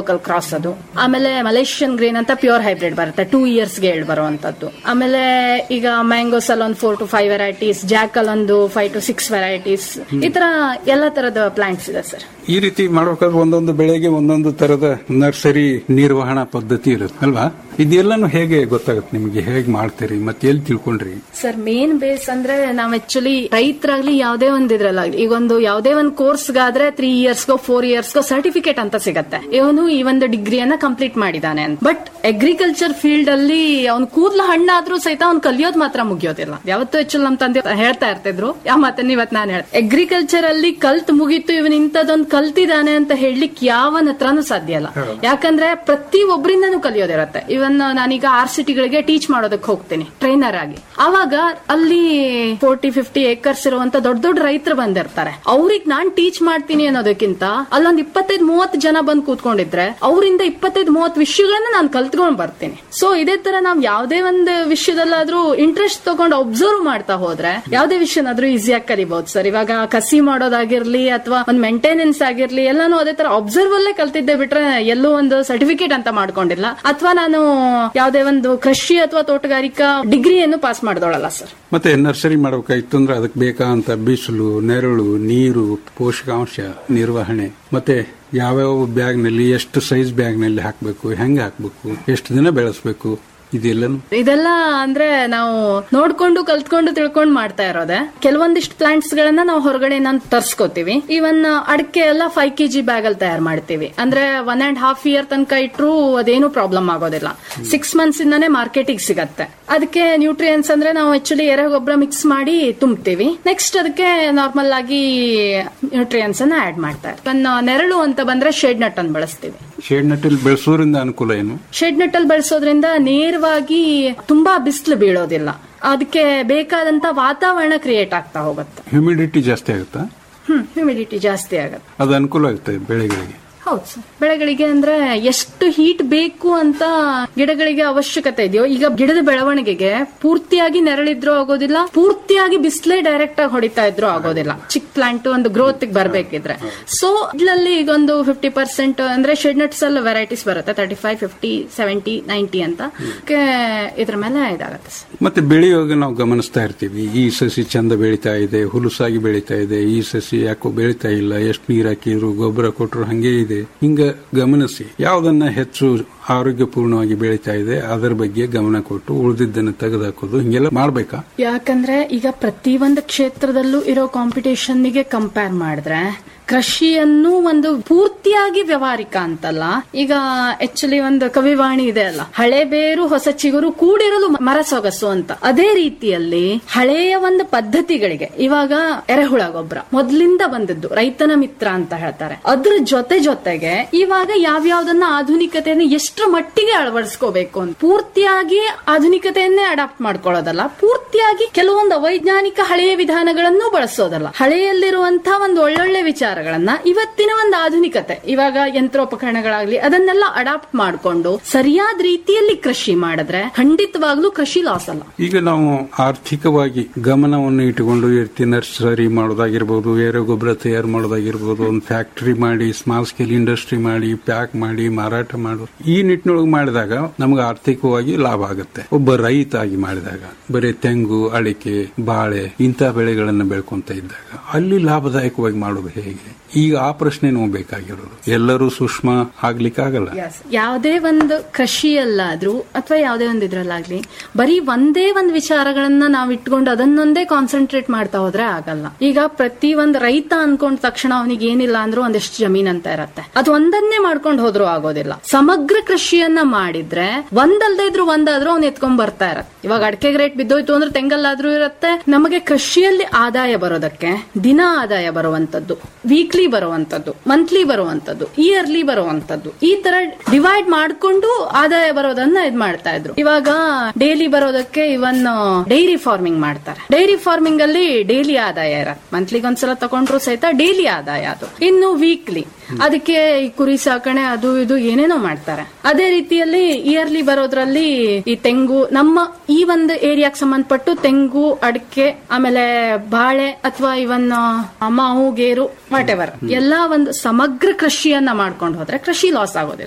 ಬೆಳೆಸೋದು ಆಮೇಲೆ ಮಲೇಷಿಯನ್ ಗ್ರೀನ್ ಅಂತ ಪ್ಯೂರ್ ಹೈಬ್ರಿಡ್ ಬರುತ್ತೆ ಟೂ ಇಯರ್ಸ್ ಗೆ ಎಳ್ ಬರುವಂತದ್ದು ಆಮೇಲೆ ಈಗ ಮ್ಯಾಂಗೋಸ್ ಅಲ್ಲಿ ಒಂದು ಫೋರ್ ಟು ಫೈವ್ ವೆರೈಟೀಸ್ ಜಾಕಲ್ ಒಂದು ಫೈವ್ ಟು ಸಿಕ್ಸ್ ವೆರೈಟೀಸ್ ಈ ತರ ಎಲ್ಲ ತರದ ಪ್ಲಾಂಟ್ಸ್ ಇದೆ ಸರ್ ಈ ರೀತಿ ಮಾಡ್ಬೇಕಾದ್ರೆ ಒಂದೊಂದು ಬೆಳೆಗೆ ಒಂದೊಂದು ತರದ ನರ್ಸರಿ ನಿರ್ವಹಣಾ ಪದ್ಧತಿ ಇರುತ್ತೆ ಅಲ್ವಾ ಇದೆಲ್ಲಾನು ಹೇಗೆ ಗೊತ್ತಾಗುತ್ತೆ ನಿಮಗೆ ಹೇಗೆ ಮಾಡ್ತೀರಿ ಮತ್ತೆ ಎಲ್ಲಿ ತಿಳ್ಕೊಂಡ್ರಿ ಸರ್ ಮೇನ್ ಬೇಸ್ ಅಂದ್ರೆ ನಾವ್ ಆಕ್ಚುಲಿ ರೈತರಾಗ್ಲಿ ಯಾವ್ದೇ ಒಂದ್ ಇದ್ರಲ್ಲಾಗ್ಲಿ ಈಗ ಒಂದು ಯಾವ್ದೇ ಒಂದ್ ಕೋರ್ಸ್ಗಾದ್ರೆ ತ್ರೀ ಇಯರ್ಸ್ಗೋ ಫೋರ್ ಇಯರ್ಸ್ಗೋ ಸರ್ಟಿಫಿಕೇಟ್ ಅಂತ ಸಿಗತ್ತೆ ಇವನು ಈ ಒಂದು ಡಿಗ್ರಿಯನ್ನ ಕಂಪ್ಲೀಟ್ ಮಾಡಿದಾನೆ ಅಂತ ಬಟ್ ಅಗ್ರಿಕಲ್ಚರ್ ಫೀಲ್ಡ್ ಅಲ್ಲಿ ಅವ್ನ್ ಕೂದ್ಲ ಹಣ್ಣಾದ್ರೂ ಸಹಿತ ಅವ್ನ್ ಕಲಿಯೋದ್ ಮಾತ್ರ ಮುಗಿಯೋದಿಲ್ಲ ಯಾವತ್ತೂ ಹೆಚ್ಚು ನಮ್ ತಂದೆ ಹೇಳ್ತಾ ಇರ್ತಿದ್ರು ಯಾವ ಮಾತನ್ನ ಇವತ್ ನಾನು ಹೇಳ್ತೆ ಅಗ್ರಿಕಲ್ಚರ್ ಅಲ್ಲಿ ಕಲ್ತ್ ಮುಗೀತು ಇವನ್ ಇಂಥದೊಂದ್ ಕಲ್ತಿದ್ದಾನೆ ಅಂತ ಹೇಳಲಿಕ್ಕೆ ಯಾವನ ಹತ್ರನೂ ಸಾಧ್ಯ ಇಲ್ಲ ಯಾಕಂದ್ರೆ ಪ್ರತಿ ಒಬ್ಬರಿಂದನೂ ಕಲಿಯೋದಿರತ್ತೆ ಇವನ್ ನಾನೀಗ ಆರ್ ಸಿಟಿಗಳಿಗೆ ಟೀಚ್ ಮಾಡೋದಕ್ಕೆ ಹೋಗ್ತೀನಿ ಟ್ರೈನರ್ ಆಗಿ ಅವಾಗ ಅಲ್ಲಿ ಫೋರ್ಟಿ ಫಿಫ್ಟಿ ಏಕರ್ಸ್ ಇರುವಂತ ದೊಡ್ಡ ದೊಡ್ಡ ರೈತರು ಬಂದಿರ್ತಾರೆ ಅವ್ರಿಗೆ ನಾನ್ ಟೀಚ್ ಮಾಡ್ತೀನಿ ಅನ್ನೋದಕ್ಕಿಂತ ಅಲ್ಲೊಂದ್ ಇಪ್ಪತ್ತೈದು ಮೂವತ್ತು ಜನ ಬಂದ್ ಕೂತ್ಕೊಂಡಿದ್ರೆ ಅವರಿಂದ ಇಪ್ಪತ್ತೈದು ಮೂವತ್ತು ವಿಷಯಗಳನ್ನ ನಾನು ಕಲ್ತ್ಕೊಂಡ್ ಬರ್ತೀನಿ ಸೊ ಇದೇ ತರ ನಾವ್ ಯಾವ್ದೇ ಒಂದು ವಿಷಯದಲ್ಲಾದ್ರೂ ಇಂಟ್ರೆಸ್ಟ್ ತಗೊಂಡು ಅಬ್ಸರ್ವ್ ಮಾಡ್ತಾ ಹೋದ್ರೆ ಯಾವ್ದೇ ವಿಷಯನಾದ್ರೂ ಈಸಿಯಾಗಿ ಕಲಿಬಹುದು ಸರ್ ಇವಾಗ ಕಸಿ ಮಾಡೋದಾಗಿರ್ಲಿ ಅಥವಾ ಒಂದ್ ಮೇಂಟೆನೆನ್ಸ್ ಆಗಿರ್ಲಿ ಎಲ್ಲಾನು ಅದೇ ತರ ಅಬ್ಸರ್ವ್ ಅಲ್ಲೇ ಕಲ್ತಿದ್ದೆ ಬಿಟ್ರೆ ಎಲ್ಲೂ ಒಂದು ಸರ್ಟಿಫಿಕೇಟ್ ಅಂತ ಮಾಡ್ಕೊಂಡಿಲ್ಲ ಅಥವಾ ನಾನು ಯಾವ್ದೇ ಒಂದು ಕೃಷಿ ಅಥವಾ ತೋಟಗಾರಿಕಾ ಡಿಗ್ರಿಯನ್ನು ಪಾಸ್ ಮಾಡ್ದೋಳಲ್ಲ ಸರ್ ಮತ್ತೆ ನರ್ಸರಿ ಮಾಡ್ಬೇಕಾಯ್ತು ಅಂದ್ರೆ ಅದಕ್ಕೆ ಬೇಕಾದಂತ ಬಿಸಿಲು ನೆರಳು ನೀರು ಪೋಷಕಾಂಶ ನಿರ್ವಹಣೆ ಮತ್ತೆ ಯಾವ್ಯಾವ ಬ್ಯಾಗ್ನಲ್ಲಿ ಎಷ್ಟು ಸೈಜ್ ಬ್ಯಾಗ್ನಲ್ಲಿ ಹಾಕಬೇಕು ಹೆಂಗೆ ಹಾಕಬೇಕು ಎಷ್ಟು ದಿನ ಬೆಳೆಸಬೇಕು ಇದೆಲ್ಲನು ಇದೆಲ್ಲ ಅಂದ್ರೆ ನಾವು ನೋಡ್ಕೊಂಡು ಕಲ್ತ್ಕೊಂಡು ತಿಳ್ಕೊಂಡು ಮಾಡ್ತಾ ಇರೋದೆ ಕೆಲವೊಂದಿಷ್ಟು ಪ್ಲಾಂಟ್ಸ್ ಗಳನ್ನ ನಾವು ಹೊರಗಡೆ ನಾನು ತರ್ಸ್ಕೊತೀವಿ ಇವನ್ ಅಡಿಕೆ ಎಲ್ಲ ಫೈವ್ ಕೆಜಿ ಬ್ಯಾಗ್ ಅಲ್ಲಿ ತಯಾರು ಮಾಡ್ತೀವಿ ಅಂದ್ರೆ ಒನ್ ಅಂಡ್ ಹಾಫ್ ಇಯರ್ ತನಕ ಇಟ್ರು ಅದೇನು ಪ್ರಾಬ್ಲಮ್ ಆಗೋದಿಲ್ಲ ಸಿಕ್ಸ್ ಮಂತ್ಸ್ ಇಂದಾನೆ ಮಾರ್ಕೆಟಿಗೆ ಸಿಗತ್ತೆ ಅದಕ್ಕೆ ನ್ಯೂಟ್ರಿಯನ್ಸ್ ಅಂದ್ರೆ ನಾವು ಆಕ್ಚುಲಿ ಎರೆಗೊಬ್ಬರ ಮಿಕ್ಸ್ ಮಾಡಿ ತುಂಬ್ತೀವಿ ನೆಕ್ಸ್ಟ್ ಅದಕ್ಕೆ ನಾರ್ಮಲ್ ಆಗಿ ನ್ಯೂಟ್ರಿಯನ್ಸ್ ಅನ್ನ ಆಡ್ ಮಾಡ್ತಾರೆ ಇನ್ನು ನೆರಳು ಅಂತ ಬಂದ್ರೆ ಶೇಡ್ ನಟ್ ಅನ್ನು ಬಳಸ್ತೀವಿ ಶೇಡ್ ನಟ್ಟಲ್ಲಿ ಬೆಳೆಸೋದ್ರಿಂದ ಅನುಕೂಲ ಏನು ಶೆಡ್ ನೆಟ್ಟಲ್ಲಿ ಬೆಳೆಸೋದ್ರಿಂದ ನೇರವಾಗಿ ತುಂಬಾ ಬಿಸಿಲು ಬೀಳೋದಿಲ್ಲ ಅದಕ್ಕೆ ಬೇಕಾದಂತ ವಾತಾವರಣ ಕ್ರಿಯೇಟ್ ಆಗ್ತಾ ಹೋಗುತ್ತೆ ಹ್ಯೂಮಿಡಿಟಿ ಜಾಸ್ತಿ ಆಗುತ್ತಾ ಹ್ಮ್ ಹ್ಯೂಮಿಡಿಟಿ ಜಾಸ್ತಿ ಆಗುತ್ತೆ ಅದು ಅನುಕೂಲ ಆಗುತ್ತೆ ಬೆಳೆಗಳಿಗೆ ಹೌದು ಸರ್ ಬೆಳೆಗಳಿಗೆ ಅಂದ್ರೆ ಎಷ್ಟು ಹೀಟ್ ಬೇಕು ಅಂತ ಗಿಡಗಳಿಗೆ ಅವಶ್ಯಕತೆ ಇದೆಯೋ ಈಗ ಗಿಡದ ಬೆಳವಣಿಗೆಗೆ ಪೂರ್ತಿಯಾಗಿ ನೆರಳಿದ್ರೂ ಆಗೋದಿಲ್ಲ ಪೂರ್ತಿಯಾಗಿ ಬಿಸಿಲೇ ಡೈರೆಕ್ಟ್ ಆಗಿ ಹೊಡಿತಾ ಇದ್ರೂ ಆಗೋದಿಲ್ಲ ಚಿಕ್ಕ ಪ್ಲಾಂಟ್ ಒಂದು ಗ್ರೋತ್ ಬರ್ಬೇಕಿದ್ರೆ ಸೊ ಇದ್ರಲ್ಲಿ ಈಗ ಒಂದು ಫಿಫ್ಟಿ ಪರ್ಸೆಂಟ್ ಅಂದ್ರೆ ಶೆಡ್ ನಟ್ಸ್ ಅಲ್ಲಿ ವೆರೈಟೀಸ್ ಬರುತ್ತೆ thirty five fifty seventy ninety ಅಂತ ಅದಕ್ಕೆ ಇದ್ರ ಮೇಲೆ ಇದಾಗತ್ತೆ ಸರ್ ಮತ್ತೆ ಬೆಳೆಯುವಾಗ ನಾವು ಗಮನಿಸ್ತಾ ಇರ್ತೀವಿ ಈ ಸಸಿ ಚಂದ ಬೆಳೀತಾ ಇದೆ ಹುಲುಸಾಗಿ ಬೆಳೀತಾ ಇದೆ ಈ ಸಸಿ ಯಾಕೋ ಬೆಳೀತಾ ಇಲ್ಲ ಎಷ್ಟು ನೀರ್ ಹಾಕಿದ್ರು ಗೊಬ್ಬರ ಕೊಟ್ಟರು ಹಂಗೆ ಇದೆ ಹಿಂಗ ಗಮನಿಸಿ ಯಾವ್ದನ್ನ ಹೆಚ್ಚು ಆರೋಗ್ಯಪೂರ್ಣವಾಗಿ ಬೆಳೀತಾ ಇದೆ ಅದರ ಬಗ್ಗೆ ಗಮನ ಕೊಟ್ಟು ಉಳಿದಿದ್ದನ್ನು ತೆಗೆದುಹಾಕೋದು ಹಿಂಗೆಲ್ಲ ಮಾಡ್ಬೇಕಾ ಯಾಕಂದ್ರೆ ಈಗ ಪ್ರತಿಯೊಂದು ಕ್ಷೇತ್ರದಲ್ಲೂ ಇರೋ ಕಾಂಪಿಟೇಷನ್ಗೆ ಕಂಪೇರ್ ಮಾಡಿದ್ರೆ ಕೃಷಿಯನ್ನು ಒಂದು ಪೂರ್ತಿಯಾಗಿ ವ್ಯವಹಾರಿಕ ಅಂತಲ್ಲ ಈಗ ಆಕ್ಚುಲಿ ಒಂದು ಕವಿವಾಣಿ ಇದೆ ಅಲ್ಲ ಹಳೆ ಬೇರು ಹೊಸ ಚಿಗುರು ಕೂಡಿರಲು ಮರ ಸೊಗಸು ಅಂತ ಅದೇ ರೀತಿಯಲ್ಲಿ ಹಳೆಯ ಒಂದು ಪದ್ಧತಿಗಳಿಗೆ ಇವಾಗ ಎರೆಹುಳ ಗೊಬ್ಬರ ಮೊದ್ಲಿಂದ ಬಂದದ್ದು ರೈತನ ಮಿತ್ರ ಅಂತ ಹೇಳ್ತಾರೆ ಅದ್ರ ಜೊತೆ ಜೊತೆಗೆ ಇವಾಗ ಯಾವ್ಯಾವ್ದನ್ನ ಆಧುನಿಕತೆಯನ್ನು ಎಷ್ಟರ ಮಟ್ಟಿಗೆ ಅಳವಡಿಸ್ಕೋಬೇಕು ಅಂತ ಪೂರ್ತಿಯಾಗಿ ಆಧುನಿಕತೆಯನ್ನೇ ಅಡಾಪ್ಟ್ ಮಾಡ್ಕೊಳ್ಳೋದಲ್ಲ ಪೂರ್ತಿಯಾಗಿ ಕೆಲವೊಂದು ಅವೈಜ್ಞಾನಿಕ ಹಳೆಯ ವಿಧಾನಗಳನ್ನು ಬಳಸೋದಲ್ಲ ಹಳೆಯಲ್ಲಿರುವಂತಹ ಒಂದು ಒಳ್ಳೊಳ್ಳೆ ವಿಚಾರಗಳನ್ನ ಇವತ್ತಿನ ಒಂದು ಆಧುನಿಕತೆ ಇವಾಗ ಯಂತ್ರೋಪಕರಣಗಳಾಗ್ಲಿ ಅದನ್ನೆಲ್ಲ ಅಡಾಪ್ಟ್ ಮಾಡಿಕೊಂಡು ಸರಿಯಾದ ರೀತಿಯಲ್ಲಿ ಕೃಷಿ ಮಾಡಿದ್ರೆ ಖಂಡಿತವಾಗ್ಲೂ ಕೃಷಿ ಲಾಸ್ ಅಲ್ಲ ಈಗ ನಾವು ಆರ್ಥಿಕವಾಗಿ ಗಮನವನ್ನು ಇಟ್ಟುಕೊಂಡು ಇರ್ತಿ ನರ್ಸರಿ ಮಾಡೋದಾಗಿರ್ಬೋದು ಏರೋ ಗೊಬ್ಬರ ತಯಾರು ಮಾಡೋದಾಗಿರ್ಬೋದು ಒಂದು ಫ್ಯಾಕ್ಟರಿ ಮಾಡಿ ಸ್ಮಾಲ್ ಸ್ಕೇಲ್ ಇಂಡಸ್ಟ್ರಿ ಮಾಡಿ ಪ್ಯಾಕ್ ಮಾಡಿ ಮಾರಾಟ ಮಾಡು ಈ ನಿಟ್ಟಿನೊಳಗೆ ಮಾಡಿದಾಗ ನಮ್ಗೆ ಆರ್ಥಿಕವಾಗಿ ಲಾಭ ಆಗುತ್ತೆ ಒಬ್ಬ ರೈತ ಆಗಿ ಮಾಡಿದಾಗ ಬರೀ ತೆಂಗು ಅಡಿಕೆ ಬಾಳೆ ಇಂಥ ಬೆಳೆಗಳನ್ನು ಬೆಳ್ಕೊಂತ ಇದ್ದಾಗ ಅಲ್ಲಿ ಲಾಭದಾಯಕವಾಗಿ ಮಾಡೋದು ಹೇಗೆ ಈಗ ಆ ಪ್ರಶ್ನೆ ನಾವು ಬೇಕಾಗಿರೋದು ಎಲ್ಲರೂ ಸೂಕ್ಷ್ಮ ಆಗ್ಲಿಕ್ಕೆ ಆಗಲ್ಲ ಯಾವುದೇ ಒಂದು ಕೃಷಿಯಲ್ಲಾದ್ರೂ ಅಥವಾ ಯಾವುದೇ ಒಂದು ಇದ್ರಲ್ಲಾಗ್ಲಿ ಬರೀ ಒಂದೇ ಒಂದು ವಿಚಾರಗಳನ್ನ ನಾವ್ ಇಟ್ಕೊಂಡು ಅದನ್ನೊಂದೇ ಕಾನ್ಸಂಟ್ರೇಟ್ ಮಾಡ್ತಾ ಹೋದ್ರೆ ಆಗಲ್ಲ ಈಗ ಪ್ರತಿ ಒಂದ್ ರೈತ ಅನ್ಕೊಂಡ ತಕ್ಷಣ ಅವನಿಗೆ ಏನಿಲ್ಲ ಅಂದ್ರೂ ಒಂದಿಷ್ಟು ಜಮೀನ್ ಅಂತ ಇರತ್ತೆ ಅದು ಒಂದನ್ನೇ ಮಾಡ್ಕೊಂಡು ಹೋದ್ರೂ ಆಗೋದಿಲ್ಲ ಸಮಗ್ರ ಕೃಷಿಯನ್ನ ಮಾಡಿದ್ರೆ ಒಂದಲ್ದೇ ಇದ್ರು ಒಂದಾದ್ರೂ ಅವ್ನು ಎತ್ಕೊಂಡ್ ಬರ್ತಾ ಇರತ್ತೆ ಇವಾಗ ಅಡಿಕೆಗೆ ರೇಟ್ ಬಿದ್ದೋಯ್ತು ಅಂದ್ರೆ ತೆಂಗಲ್ಲಾದ್ರೂ ಇರತ್ತೆ ನಮಗೆ ಕೃಷಿಯಲ್ಲಿ ಆದಾಯ ಬರೋದಕ್ಕೆ ದಿನ ಆದಾಯ ಬರುವಂತದ್ದು ವೀಕ್ಲಿ ಬರುವಂತದ್ದು ಮಂತ್ಲಿ ಬರುವಂತದ್ದು ಇಯರ್ಲಿ ಬರುವಂತದ್ದು ಈ ತರ ಡಿವೈಡ್ ಮಾಡ್ಕೊಂಡು ಆದಾಯ ಬರೋದನ್ನ ಇದ್ ಮಾಡ್ತಾ ಇದ್ರು ಇವಾಗ ಡೈಲಿ ಬರೋದಕ್ಕೆ ಇವನ್ ಡೈರಿ ಫಾರ್ಮಿಂಗ್ ಮಾಡ್ತಾರೆ ಡೈರಿ ಫಾರ್ಮಿಂಗ್ ಅಲ್ಲಿ ಡೈಲಿ ಆದಾಯ ಇರತ್ತೆ ಮಂತ್ಲಿಗೆ ಒಂದ್ಸಲ ತಗೊಂಡ್ರು ಸಹಿತ ಡೈಲಿ ಆದಾಯ ಅದು ಇನ್ನು ವೀಕ್ಲಿ ಅದಕ್ಕೆ ಈ ಕುರಿ ಸಾಕಣೆ ಅದು ಇದು ಏನೇನೋ ಮಾಡ್ತಾರೆ ಅದೇ ರೀತಿಯಲ್ಲಿ ಇಯರ್ಲಿ ಬರೋದ್ರಲ್ಲಿ ಈ ತೆಂಗು ನಮ್ಮ ಈ ಒಂದು ಏರಿಯಾಕ್ ಸಂಬಂಧಪಟ್ಟು ತೆಂಗು ಅಡಿಕೆ ಆಮೇಲೆ ಬಾಳೆ ಅಥವಾ ಇವನ್ ಮಾವು ಗೇರು ವಾಟ್ ಎವರ್ ಎಲ್ಲಾ ಒಂದು ಸಮಗ್ರ ಕೃಷಿಯನ್ನ ಮಾಡ್ಕೊಂಡು ಹೋದ್ರೆ ಕೃಷಿ ಲಾಸ್ ಆಗೋದಿಲ್ಲ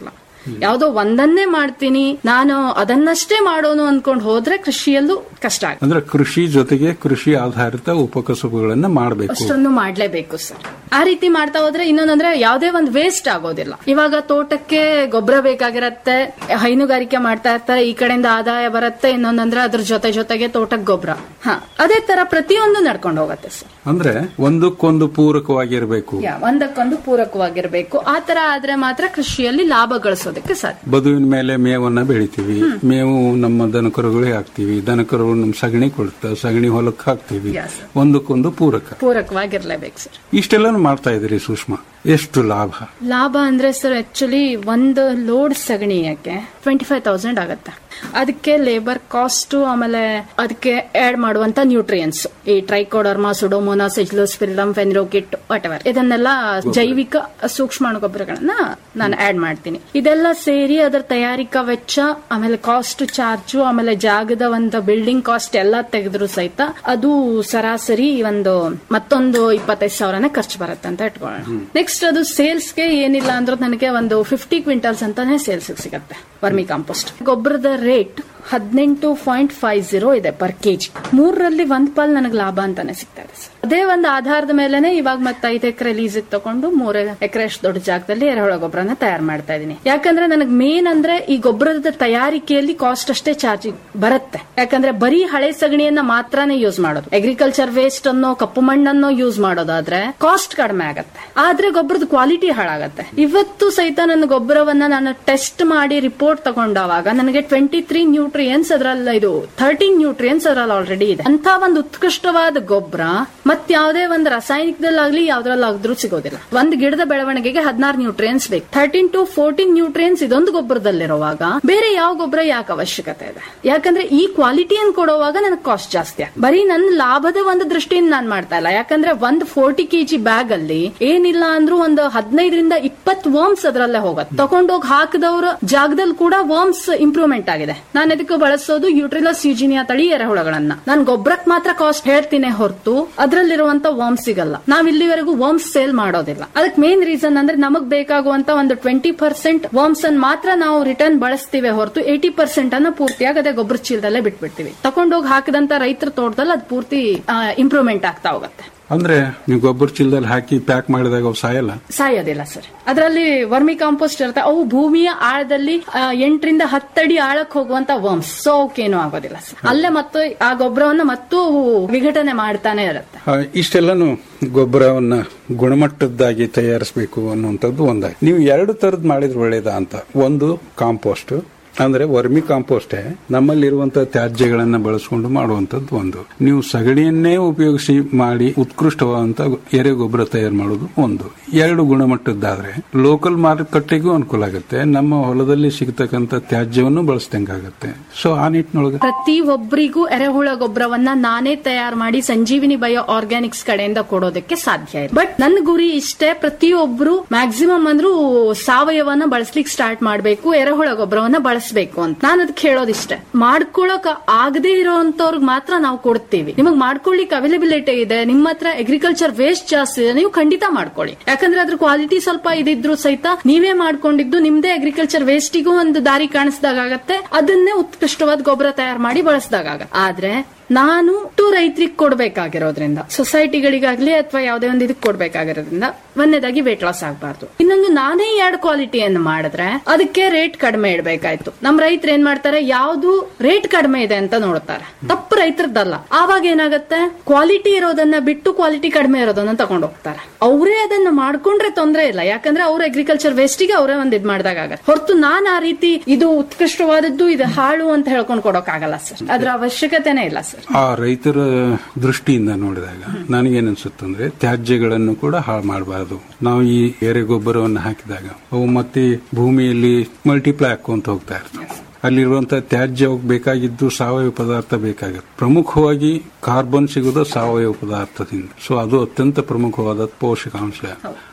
ಯಾವ್ದೋ ಒಂದನ್ನೇ ಮಾಡ್ತೀನಿ ನಾನು ಅದನ್ನಷ್ಟೇ ಮಾಡೋನು ಅನ್ಕೊಂಡ್ ಹೋದ್ರೆ ಕೃಷಿಯಲ್ಲೂ ಕಷ್ಟ ಆಗುತ್ತೆ ಅಂದ್ರೆ ಕೃಷಿ ಜೊತೆಗೆ ಕೃಷಿ ಆಧಾರಿತ ಉಪಕಸಬುಗಳನ್ನ ಮಾಡಬೇಕು ಅಷ್ಟೊಂದು ಮಾಡ್ಲೇಬೇಕು ಸರ್ ಆ ರೀತಿ ಮಾಡ್ತಾ ಹೋದ್ರೆ ಇನ್ನೊಂದಂದ್ರೆ ಯಾವ್ದೇ ಒಂದು ವೇಸ್ಟ್ ಆಗೋದಿಲ್ಲ ಇವಾಗ ತೋಟಕ್ಕೆ ಗೊಬ್ಬರ ಬೇಕಾಗಿರತ್ತೆ ಹೈನುಗಾರಿಕೆ ಮಾಡ್ತಾ ಇರ್ತಾರೆ ಈ ಕಡೆಯಿಂದ ಆದಾಯ ಬರುತ್ತೆ ಇನ್ನೊಂದಂದ್ರೆ ಅದ್ರ ಜೊತೆ ಜೊತೆಗೆ ತೋಟಕ್ಕೆ ಗೊಬ್ಬರ ಹ ಅದೇ ತರ ಪ್ರತಿಯೊಂದು ನಡ್ಕೊಂಡು ಹೋಗುತ್ತೆ ಸರ್ ಅಂದ್ರೆ ಒಂದಕ್ಕೊಂದು ಪೂರಕವಾಗಿರಬೇಕು ಯಾ, ಒಂದಕ್ಕೊಂದು ಪೂರಕವಾಗಿರ್ಬೇಕು ಆ ತರ ಆದ್ರೆ ಮಾತ್ರ ಕೃಷಿಯಲ್ಲಿ ಲಾಭ ಗಳಿಸೋದಕ್ಕೆ ಸಾಧ್ಯ ಬದುವಿನ ಮೇಲೆ ಮೇವನ್ನ ಬೆಳಿತೀವಿ ಮೇವು ನಮ್ಮ ದನಕರುಗಳಿಗೆ ಹಾಕ್ತಿವಿ ದನಕರುಗಳು ನಮ್ಮ ಸಗಣಿ ಕೊಡುತ್ತೆ ಸಗಣಿ ಹೊಲಕ್ಕೆ ಹಾಕ್ತಿವಿ Yes. ಒಂದಕ್ಕೊಂದು ಪೂರಕ ಪೂರಕವಾಗಿರ್ಲೇಬೇಕು ಸರ್ ಇಷ್ಟೆಲ್ಲ ಮಾಡ್ತಾ ಇದ್ರಿ ಸುಷ್ಮಾ ಎಷ್ಟು ಲಾಭ ಲಾಭ ಅಂದ್ರೆ ಸರ್ ಆಕ್ಚುಲಿ ಒಂದು ಲೋಡ್ ಸಗಣಿಯಕ್ಕೆ ಟ್ವೆಂಟಿ ಫೈವ್ ತೌಸಂಡ್ ಆಗುತ್ತೆ ಅದಕ್ಕೆ ಲೇಬರ್ ಕಾಸ್ಟ್ ಆಮೇಲೆ ಅದಕ್ಕೆ ಆಡ್ ಮಾಡುವಂತ ನ್ಯೂಟ್ರಿಯನ್ಸ್ ಈ ಟ್ರೈಕೋಡರ್ಮಾ ಸುಡೋಮೋನಾ ಸಿಜ್ಲೋಸ್ಪಿರಿಲಮ್ ಫೆನ್ರೋಕಿಟ್ ವಾಟ್ ಎವರ್ ಇದನ್ನೆಲ್ಲ ಜೈವಿಕ ಸೂಕ್ಷ್ಮಾಣು ಗೊಬ್ಬರಗಳನ್ನ ನಾನು ಆಡ್ ಮಾಡ್ತೀನಿ ಇದೆಲ್ಲ ಸೇರಿ ಅದರ ತಯಾರಿಕಾ ವೆಚ್ಚ ಆಮೇಲೆ ಕಾಸ್ಟ್ ಚಾರ್ಜ್ ಆಮೇಲೆ ಜಾಗದ ಒಂದು ಬಿಲ್ಡಿಂಗ್ ಕಾಸ್ಟ್ ಎಲ್ಲ ತೆಗೆದ್ರು ಸಹಿತ ಅದು ಸರಾಸರಿ ಒಂದು ಮತ್ತೊಂದು ಇಪ್ಪತ್ತೈದು ಸಾವಿರನೇ ಖರ್ಚು ಬರುತ್ತೆ ಅಂತ ಇಟ್ಕೊಳ್ಳೋಣ ನೆಕ್ಸ್ಟ್ ಅದು ಸೇಲ್ಸ್ಗೆ ಏನಿಲ್ಲ ಅಂದ್ರೆ ನನಗೆ ಒಂದು ಫಿಫ್ಟಿ ಕ್ವಿಂಟಲ್ಸ್ ಅಂತಾನೆ ಸೇಲ್ಸ್ ಸಿಗತ್ತೆ ವರ್ಮಿ ಕಾಂಪೋಸ್ಟ್ ಗೊಬ್ಬರದ ರೇಟ್ ಹದಿನೆಂಟು ಪಾಯಿಂಟ್ ಫೈವ್ ಜೀರೋ ಇದೆ ಪರ್ ಕೆಜಿ ಮೂರರಲ್ಲಿ ಒಂದ್ ಪಾಲ್ ನನಗೆ ಲಾಭ ಅಂತಾನೆ ಸಿಗ್ತಾ ಇದೆ ಸರ್ ಅದೇ ಒಂದು ಆಧಾರದ ಮೇಲೆನೆ ಇವಾಗ ಮತ್ತೆ ಐದು ಎಕರೆ ಲೀಸಿಗೆ ತಗೊಂಡು ಮೂರು ಎಕರೆ ಅಷ್ಟು ದೊಡ್ಡ ಜಾಗದಲ್ಲಿ ಎರೆಹುಳ ಗೊಬ್ಬರನ ತಯಾರು ಮಾಡ್ತಾ ಇದೀನಿ ಯಾಕಂದ್ರೆ ನನಗೆ ಮೇನ್ ಅಂದ್ರೆ ಈ ಗೊಬ್ಬರದ ತಯಾರಿಕೆಯಲ್ಲಿ ಕಾಸ್ಟ್ ಅಷ್ಟೇ ಚಾರ್ಜ್ ಬರುತ್ತೆ ಯಾಕಂದ್ರೆ ಬರೀ ಹಳೆ ಸಗಣಿಯನ್ನ ಮಾತ್ರನೇ ಯೂಸ್ ಮಾಡೋದು ಅಗ್ರಿಕಲ್ಚರ್ ವೇಸ್ಟ್ ಅನ್ನೋ ಕಪ್ಪು ಮಣ್ಣನ್ನೋ ಯೂಸ್ ಮಾಡೋದಾದ್ರೆ ಕಾಸ್ಟ್ ಕಡಿಮೆ ಆಗತ್ತೆ ಆದ್ರೆ ಗೊಬ್ಬರದ ಕ್ವಾಲಿಟಿ ಹಾಳಾಗತ್ತೆ ಇವತ್ತು ಸಹಿತ ನನ್ನ ಗೊಬ್ಬರವನ್ನ ನಾನು ಟೆಸ್ಟ್ ಮಾಡಿ ರಿಪೋರ್ಟ್ ತಗೊಂಡಾಗ ನನಗೆ ಟ್ವೆಂಟಿ ತ್ರೀ ನ್ಯೂಟ್ರಿಯನ್ಸ್ ಅದರಲ್ಲಿ ಇದು ಥರ್ಟೀನ್ ನ್ಯೂಟ್ರಿಯನ್ಸ್ ಅದರಲ್ಲಿ ಆಲ್ರೆಡಿ ಇದೆ ಅಂತ ಒಂದು ಉತ್ಕೃಷ್ಟವಾದ ಗೊಬ್ಬರ ಮತ್ ಯಾವುದೇ ಒಂದು ರಾಸಾಯನಿಕದಲ್ಲಾಗ್ಲಿ ಯಾವ್ದ್ರಲ್ಲಾದ್ರೂ ಸಿಗೋದಿಲ್ಲ ಒಂದು ಗಿಡದ ಬೆಳವಣಿಗೆಗೆ ಹದಿನಾರು ನ್ಯೂಟ್ರಿಯನ್ಸ್ ಬೇಕು ಥರ್ಟೀನ್ ಟು ಫೋರ್ಟೀನ್ ನ್ಯೂಟ್ರಿಯನ್ಸ್ ಇದೊಂದು ಗೊಬ್ಬರದಲ್ಲಿರುವಾಗ ಬೇರೆ ಯಾವ ಗೊಬ್ಬರ ಯಾಕೆ ಅವಶ್ಯಕತೆ ಇದೆ ಯಾಕಂದ್ರೆ ಈ ಕ್ವಾಲಿಟಿಯನ್ನು ಕೊಡುವಾಗ ನನಗೆ ಕಾಸ್ಟ್ ಜಾಸ್ತಿ ಆಗ್ತದೆ. ಬರೀ ನನ್ನ ಲಾಭದ ಒಂದು ದೃಷ್ಟಿಯಿಂದ ನಾನು ಮಾಡ್ತಾ ಇಲ್ಲ ಯಾಕಂದ್ರೆ ಒಂದು ಫೋರ್ಟಿ ಕೆಜಿ ಬ್ಯಾಗ್ ಅಲ್ಲಿ ಏನಿಲ್ಲ ಅಂದ್ರೂ ಒಂದು ಹದಿನೈದರಿಂದ ಇಪ್ಪತ್ತು ವರ್ಮ್ಸ್ ಅದರಲ್ಲೇ ಹೋಗುತ್ತೆ ತಗೊಂಡೋಗಿ ಹಾಕಿದವ್ರ ಜಾಗದಲ್ಲಿ ಕೂಡ ವರ್ಮ್ಸ್ ಇಂಪ್ರೂವ್ಮೆಂಟ್ ಆಗಿದೆ ನಾನು ಇದಕ್ಕೆ ಬಳಸೋದು ಯೂಟ್ರಿಲಸ್ ಯೂಜಿನಿಯಾ ತಳಿ ಎರೆಹುಳಗಳನ್ನ ನಾನು ಗೊಬ್ಬರಕ್ಕೆ ಮಾತ್ರ ಕಾಸ್ಟ್ ಹೇಳ್ತೀನಿ ಹೊರತು ಅದರಲ್ಲಿರುವಂತ ವರ್ಮ್ಸ್ ಸಿಗಲ್ಲ ನಾವ್ ಇಲ್ಲಿವರೆಗೂ ವರ್ಮ್ಸ್ ಸೇಲ್ ಮಾಡೋದಿಲ್ಲ ಅದಕ್ಕೆ ಮೇನ್ ರೀಸನ್ ಅಂದ್ರೆ ನಮಗ್ ಬೇಕಾಗುವಂತ ಒಂದು ಟ್ವೆಂಟಿ ಪರ್ಸೆಂಟ್ ವರ್ಮ್ಸ್ ಅನ್ನ ಮಾತ್ರ ನಾವು ರಿಟರ್ನ್ ಬಳಸ್ತೀವಿ ಹೊರತು ಏಟಿ ಪರ್ಸೆಂಟ್ ಅನ್ನ ಪೂರ್ತಿಯಾಗಿ ಅದೇ ಗೊಬ್ಬರ ಚೀಲದಲ್ಲೇ ಬಿಟ್ಬಿಡ್ತೀವಿ ತಗೊಂಡೋಗಿ ಹಾಕಿದಂತ ರೈತರ ತೋಟದಲ್ಲಿ ಅದು ಪೂರ್ತಿ ಇಂಪ್ರೂವ್ಮೆಂಟ್ ಆಗ್ತಾ ಹೋಗುತ್ತೆ ಅಂದ್ರೆ ನೀವು ಗೊಬ್ಬರ ಚೀಲದಲ್ಲಿ ಹಾಕಿ ಪ್ಯಾಕ್ ಮಾಡಿದಾಗ ಅವು ಸಾಯಲ್ಲ ಸಾಯೋದಿಲ್ಲ ಸರ್ ಅದರಲ್ಲಿ ವರ್ಮಿ ಕಾಂಪೋಸ್ಟ್ ಇರುತ್ತೆ ಅವು ಭೂಮಿಯ ಆಳದಲ್ಲಿ ಆ, ಎಂಟರಿಂದ ಹತ್ತಡಿ ಆಳಕ್ಕೆ ಹೋಗುವಂತ ವರ್ಮ್ಸ್ ಸೊ ಅವಕ್ಕೇನು ಆಗೋದಿಲ್ಲ ಸರ್ ಅಲ್ಲೇ ಮತ್ತು ಆ ಗೊಬ್ಬರವನ್ನ ಮತ್ತು ಅವು ವಿಘಟನೆ ಮಾಡ್ತಾನೆ ಇರುತ್ತೆ ಆ, ಇಷ್ಟೆಲ್ಲಾನು ಗೊಬ್ಬರವನ್ನ ಗುಣಮಟ್ಟದ್ದಾಗಿ ತಯಾರಿಸಬೇಕು ಅನ್ನುವಂಥದ್ದು ಒಂದಾಗಿ ನೀವು ಎರಡು ತರದ್ ಮಾಡಿದ್ರೆ ಒಳ್ಳೇದಾ ಅಂತ ಒಂದು ಕಾಂಪೋಸ್ಟ್ ಅಂದ್ರೆ ವರ್ಮಿ ಕಾಂಪೋಸ್ಟೇ ನಮ್ಮಲ್ಲಿರುವಂತಹ ತ್ಯಾಜ್ಯಗಳನ್ನ ಬಳಸಿಕೊಂಡು ಮಾಡುವಂತದ್ದು ಒಂದು ನೀವು ಸಗಣಿಯನ್ನೇ ಉಪಯೋಗಿಸಿ ಮಾಡಿ ಉತ್ಕೃಷ್ಟವಾದಂತ ಎರೆ ಗೊಬ್ಬರ ತಯಾರು ಮಾಡೋದು ಒಂದು ಎರಡು ಗುಣಮಟ್ಟದ್ದಾದ್ರೆ ಲೋಕಲ್ ಮಾರುಕಟ್ಟೆಗೂ ಅನುಕೂಲ ಆಗುತ್ತೆ ನಮ್ಮ ಹೊಲದಲ್ಲಿ ಸಿಗತಕ್ಕಂತ ತ್ಯಾಜ್ಯವನ್ನು ಬಳಸ್ದಂಗಾಗತ್ತೆ ಸೊ ಆ ನಿಟ್ಟಿನೊಳಗೆ ಪ್ರತಿ ಒಬ್ಬರಿಗೂ ಎರೆಹುಳ ಗೊಬ್ಬರವನ್ನ ನಾನೇ ತಯಾರು ಮಾಡಿ ಸಂಜೀವಿನಿ ಬಯೋ ಆರ್ಗ್ಯಾನಿಕ್ಸ್ ಕಡೆಯಿಂದ ಕೊಡೋದಕ್ಕೆ ಸಾಧ್ಯ ಇದೆ ಬಟ್ ನನ್ನ ಗುರಿ ಇಷ್ಟೇ ಪ್ರತಿಯೊಬ್ರು ಮ್ಯಾಕ್ಸಿಮಮ್ ಅಂದ್ರೂ ಸಾವಯವನ್ನ ಬಳಸ್ಲಿಕ್ಕೆ ಸ್ಟಾರ್ಟ್ ಮಾಡಬೇಕು ಎರೆಹುಳ ಗೊಬ್ಬರವನ್ನ ಬಳಸಬೇಕು ಅಂತ ನಾನು ಅದಕ್ಕೆ ಹೇಳೋದಿಷ್ಟೇ ಮಾಡ್ಕೊಳಕ್ ಆಗದೆ ಇರೋಂತವ್ರಿಗೆ ಮಾತ್ರ ನಾವು ಕೊಡ್ತೀವಿ ನಿಮಗ್ ಮಾಡ್ಕೊಳ್ಳಿಕ್ ಅವೈಲಬಿಲಿಟಿ ಇದೆ ನಿಮ್ಮ ಹತ್ರ ಅಗ್ರಿಕಲ್ಚರ್ ವೇಸ್ಟ್ ಜಾಸ್ತಿ ಇದೆ ನೀವು ಖಂಡಿತ ಮಾಡ್ಕೊಳ್ಳಿ ಯಾಕಂದ್ರೆ ಅದ್ರ ಕ್ವಾಲಿಟಿ ಸ್ವಲ್ಪ ಇದಿದ್ರು ಸಹಿತ ನೀವೇ ಮಾಡ್ಕೊಂಡಿದ್ದು ನಿಮ್ದೇ ಅಗ್ರಿಕಲ್ಚರ್ ವೇಸ್ಟಿಗೂ ಒಂದು ದಾರಿ ಕಾಣಿಸ್ದಾಗ ಆಗತ್ತೆ ಅದನ್ನೇ ಉತ್ಕೃಷ್ಟವಾದ ಗೊಬ್ಬರ ತಯಾರು ಮಾಡಿ ಬಳಸಿದಾಗ ಆಗತ್ತೆ ಆದ್ರೆ ನಾನು ಟು ರೈತರಿಗೆ ಕೊಡ್ಬೇಕಾಗಿರೋದ್ರಿಂದ ಸೊಸೈಟಿಗಳಿಗಾಗ್ಲಿ ಅಥವಾ ಯಾವುದೇ ಒಂದು ಇದಕ್ಕೆ ಕೊಡ್ಬೇಕಾಗಿರೋದ್ರಿಂದ ಒಂದನೇದಾಗಿ ವೇಟ್ ಲಾಸ್ ಆಗಬಾರ್ದು ಇನ್ನೊಂದು ನಾನೇ ಎರಡು ಕ್ವಾಲಿಟಿಯನ್ನು ಮಾಡಿದ್ರೆ ಅದಕ್ಕೆ ರೇಟ್ ಕಡಿಮೆ ಇಡಬೇಕಾಯ್ತು ನಮ್ ರೈತರು ಏನ್ ಮಾಡ್ತಾರೆ ಯಾವ್ದು ರೇಟ್ ಕಡಿಮೆ ಇದೆ ಅಂತ ನೋಡ್ತಾರೆ ತಪ್ಪು ರೈತರದ್ದಲ್ಲ ಆವಾಗ ಏನಾಗುತ್ತೆ ಕ್ವಾಲಿಟಿ ಇರೋದನ್ನ ಬಿಟ್ಟು ಕ್ವಾಲಿಟಿ ಕಡಿಮೆ ಇರೋದನ್ನ ತಗೊಂಡು ಹೋಗ್ತಾರೆ ಅವರೇ ಅದನ್ನ ಮಾಡ್ಕೊಂಡ್ರೆ ತೊಂದ್ರೆ ಇಲ್ಲ ಯಾಕಂದ್ರೆ ಅವ್ರ ಅಗ್ರಿಕಲ್ಚರ್ ವೇಸ್ಟಿಗೆ ಅವರೇ ಒಂದ್ ಇದ್ ಮಾಡ್ದಾಗ ಆಗತ್ತೆ ಹೊರತು ನಾನ್ ಆ ರೀತಿ ಇದು ಉತ್ಕೃಷ್ಟವಾದದ್ದು ಇದು ಹಾಳು ಅಂತ ಹೇಳ್ಕೊಂಡು ಕೊಡೋಕ್ಕಾಗಲ್ಲ ಸರ್ ಅದ್ರ ಅವಶ್ಯಕತೆನೇ ಇಲ್ಲ ಸರ್ ಆ ರೈತರ ದೃಷ್ಟಿಯಿಂದ ನೋಡಿದಾಗ ನನಗೇನ್ ಅನ್ಸುತ್ತಂದ್ರೆ ತ್ಯಾಜ್ಯಗಳನ್ನು ಕೂಡ ಹಾಳು ಮಾಡಬಾರದು ನಾವು ಈ ಎರೆ ಗೊಬ್ಬರವನ್ನು ಹಾಕಿದಾಗ ಅವು ಮತ್ತೆ ಭೂಮಿಯಲ್ಲಿ ಮಲ್ಟಿಪ್ಲೈ ಹಾಕೊಂತ ಹೋಗ್ತಾ ಇರ್ತವೆ ಅಲ್ಲಿರುವಂತಹ ತ್ಯಾಜ್ಯ ಅವ್ಕ್ ಬೇಕಾಗಿದ್ದು ಸಾವಯವ ಪದಾರ್ಥ ಬೇಕಾಗುತ್ತೆ ಪ್ರಮುಖವಾಗಿ ಕಾರ್ಬನ್ ಸಿಗೋದು ಸಾವಯವ ಪದಾರ್ಥದಿಂದ ಸೊ ಅದು ಅತ್ಯಂತ ಪ್ರಮುಖವಾದ ಪೋಷಕಾಂಶ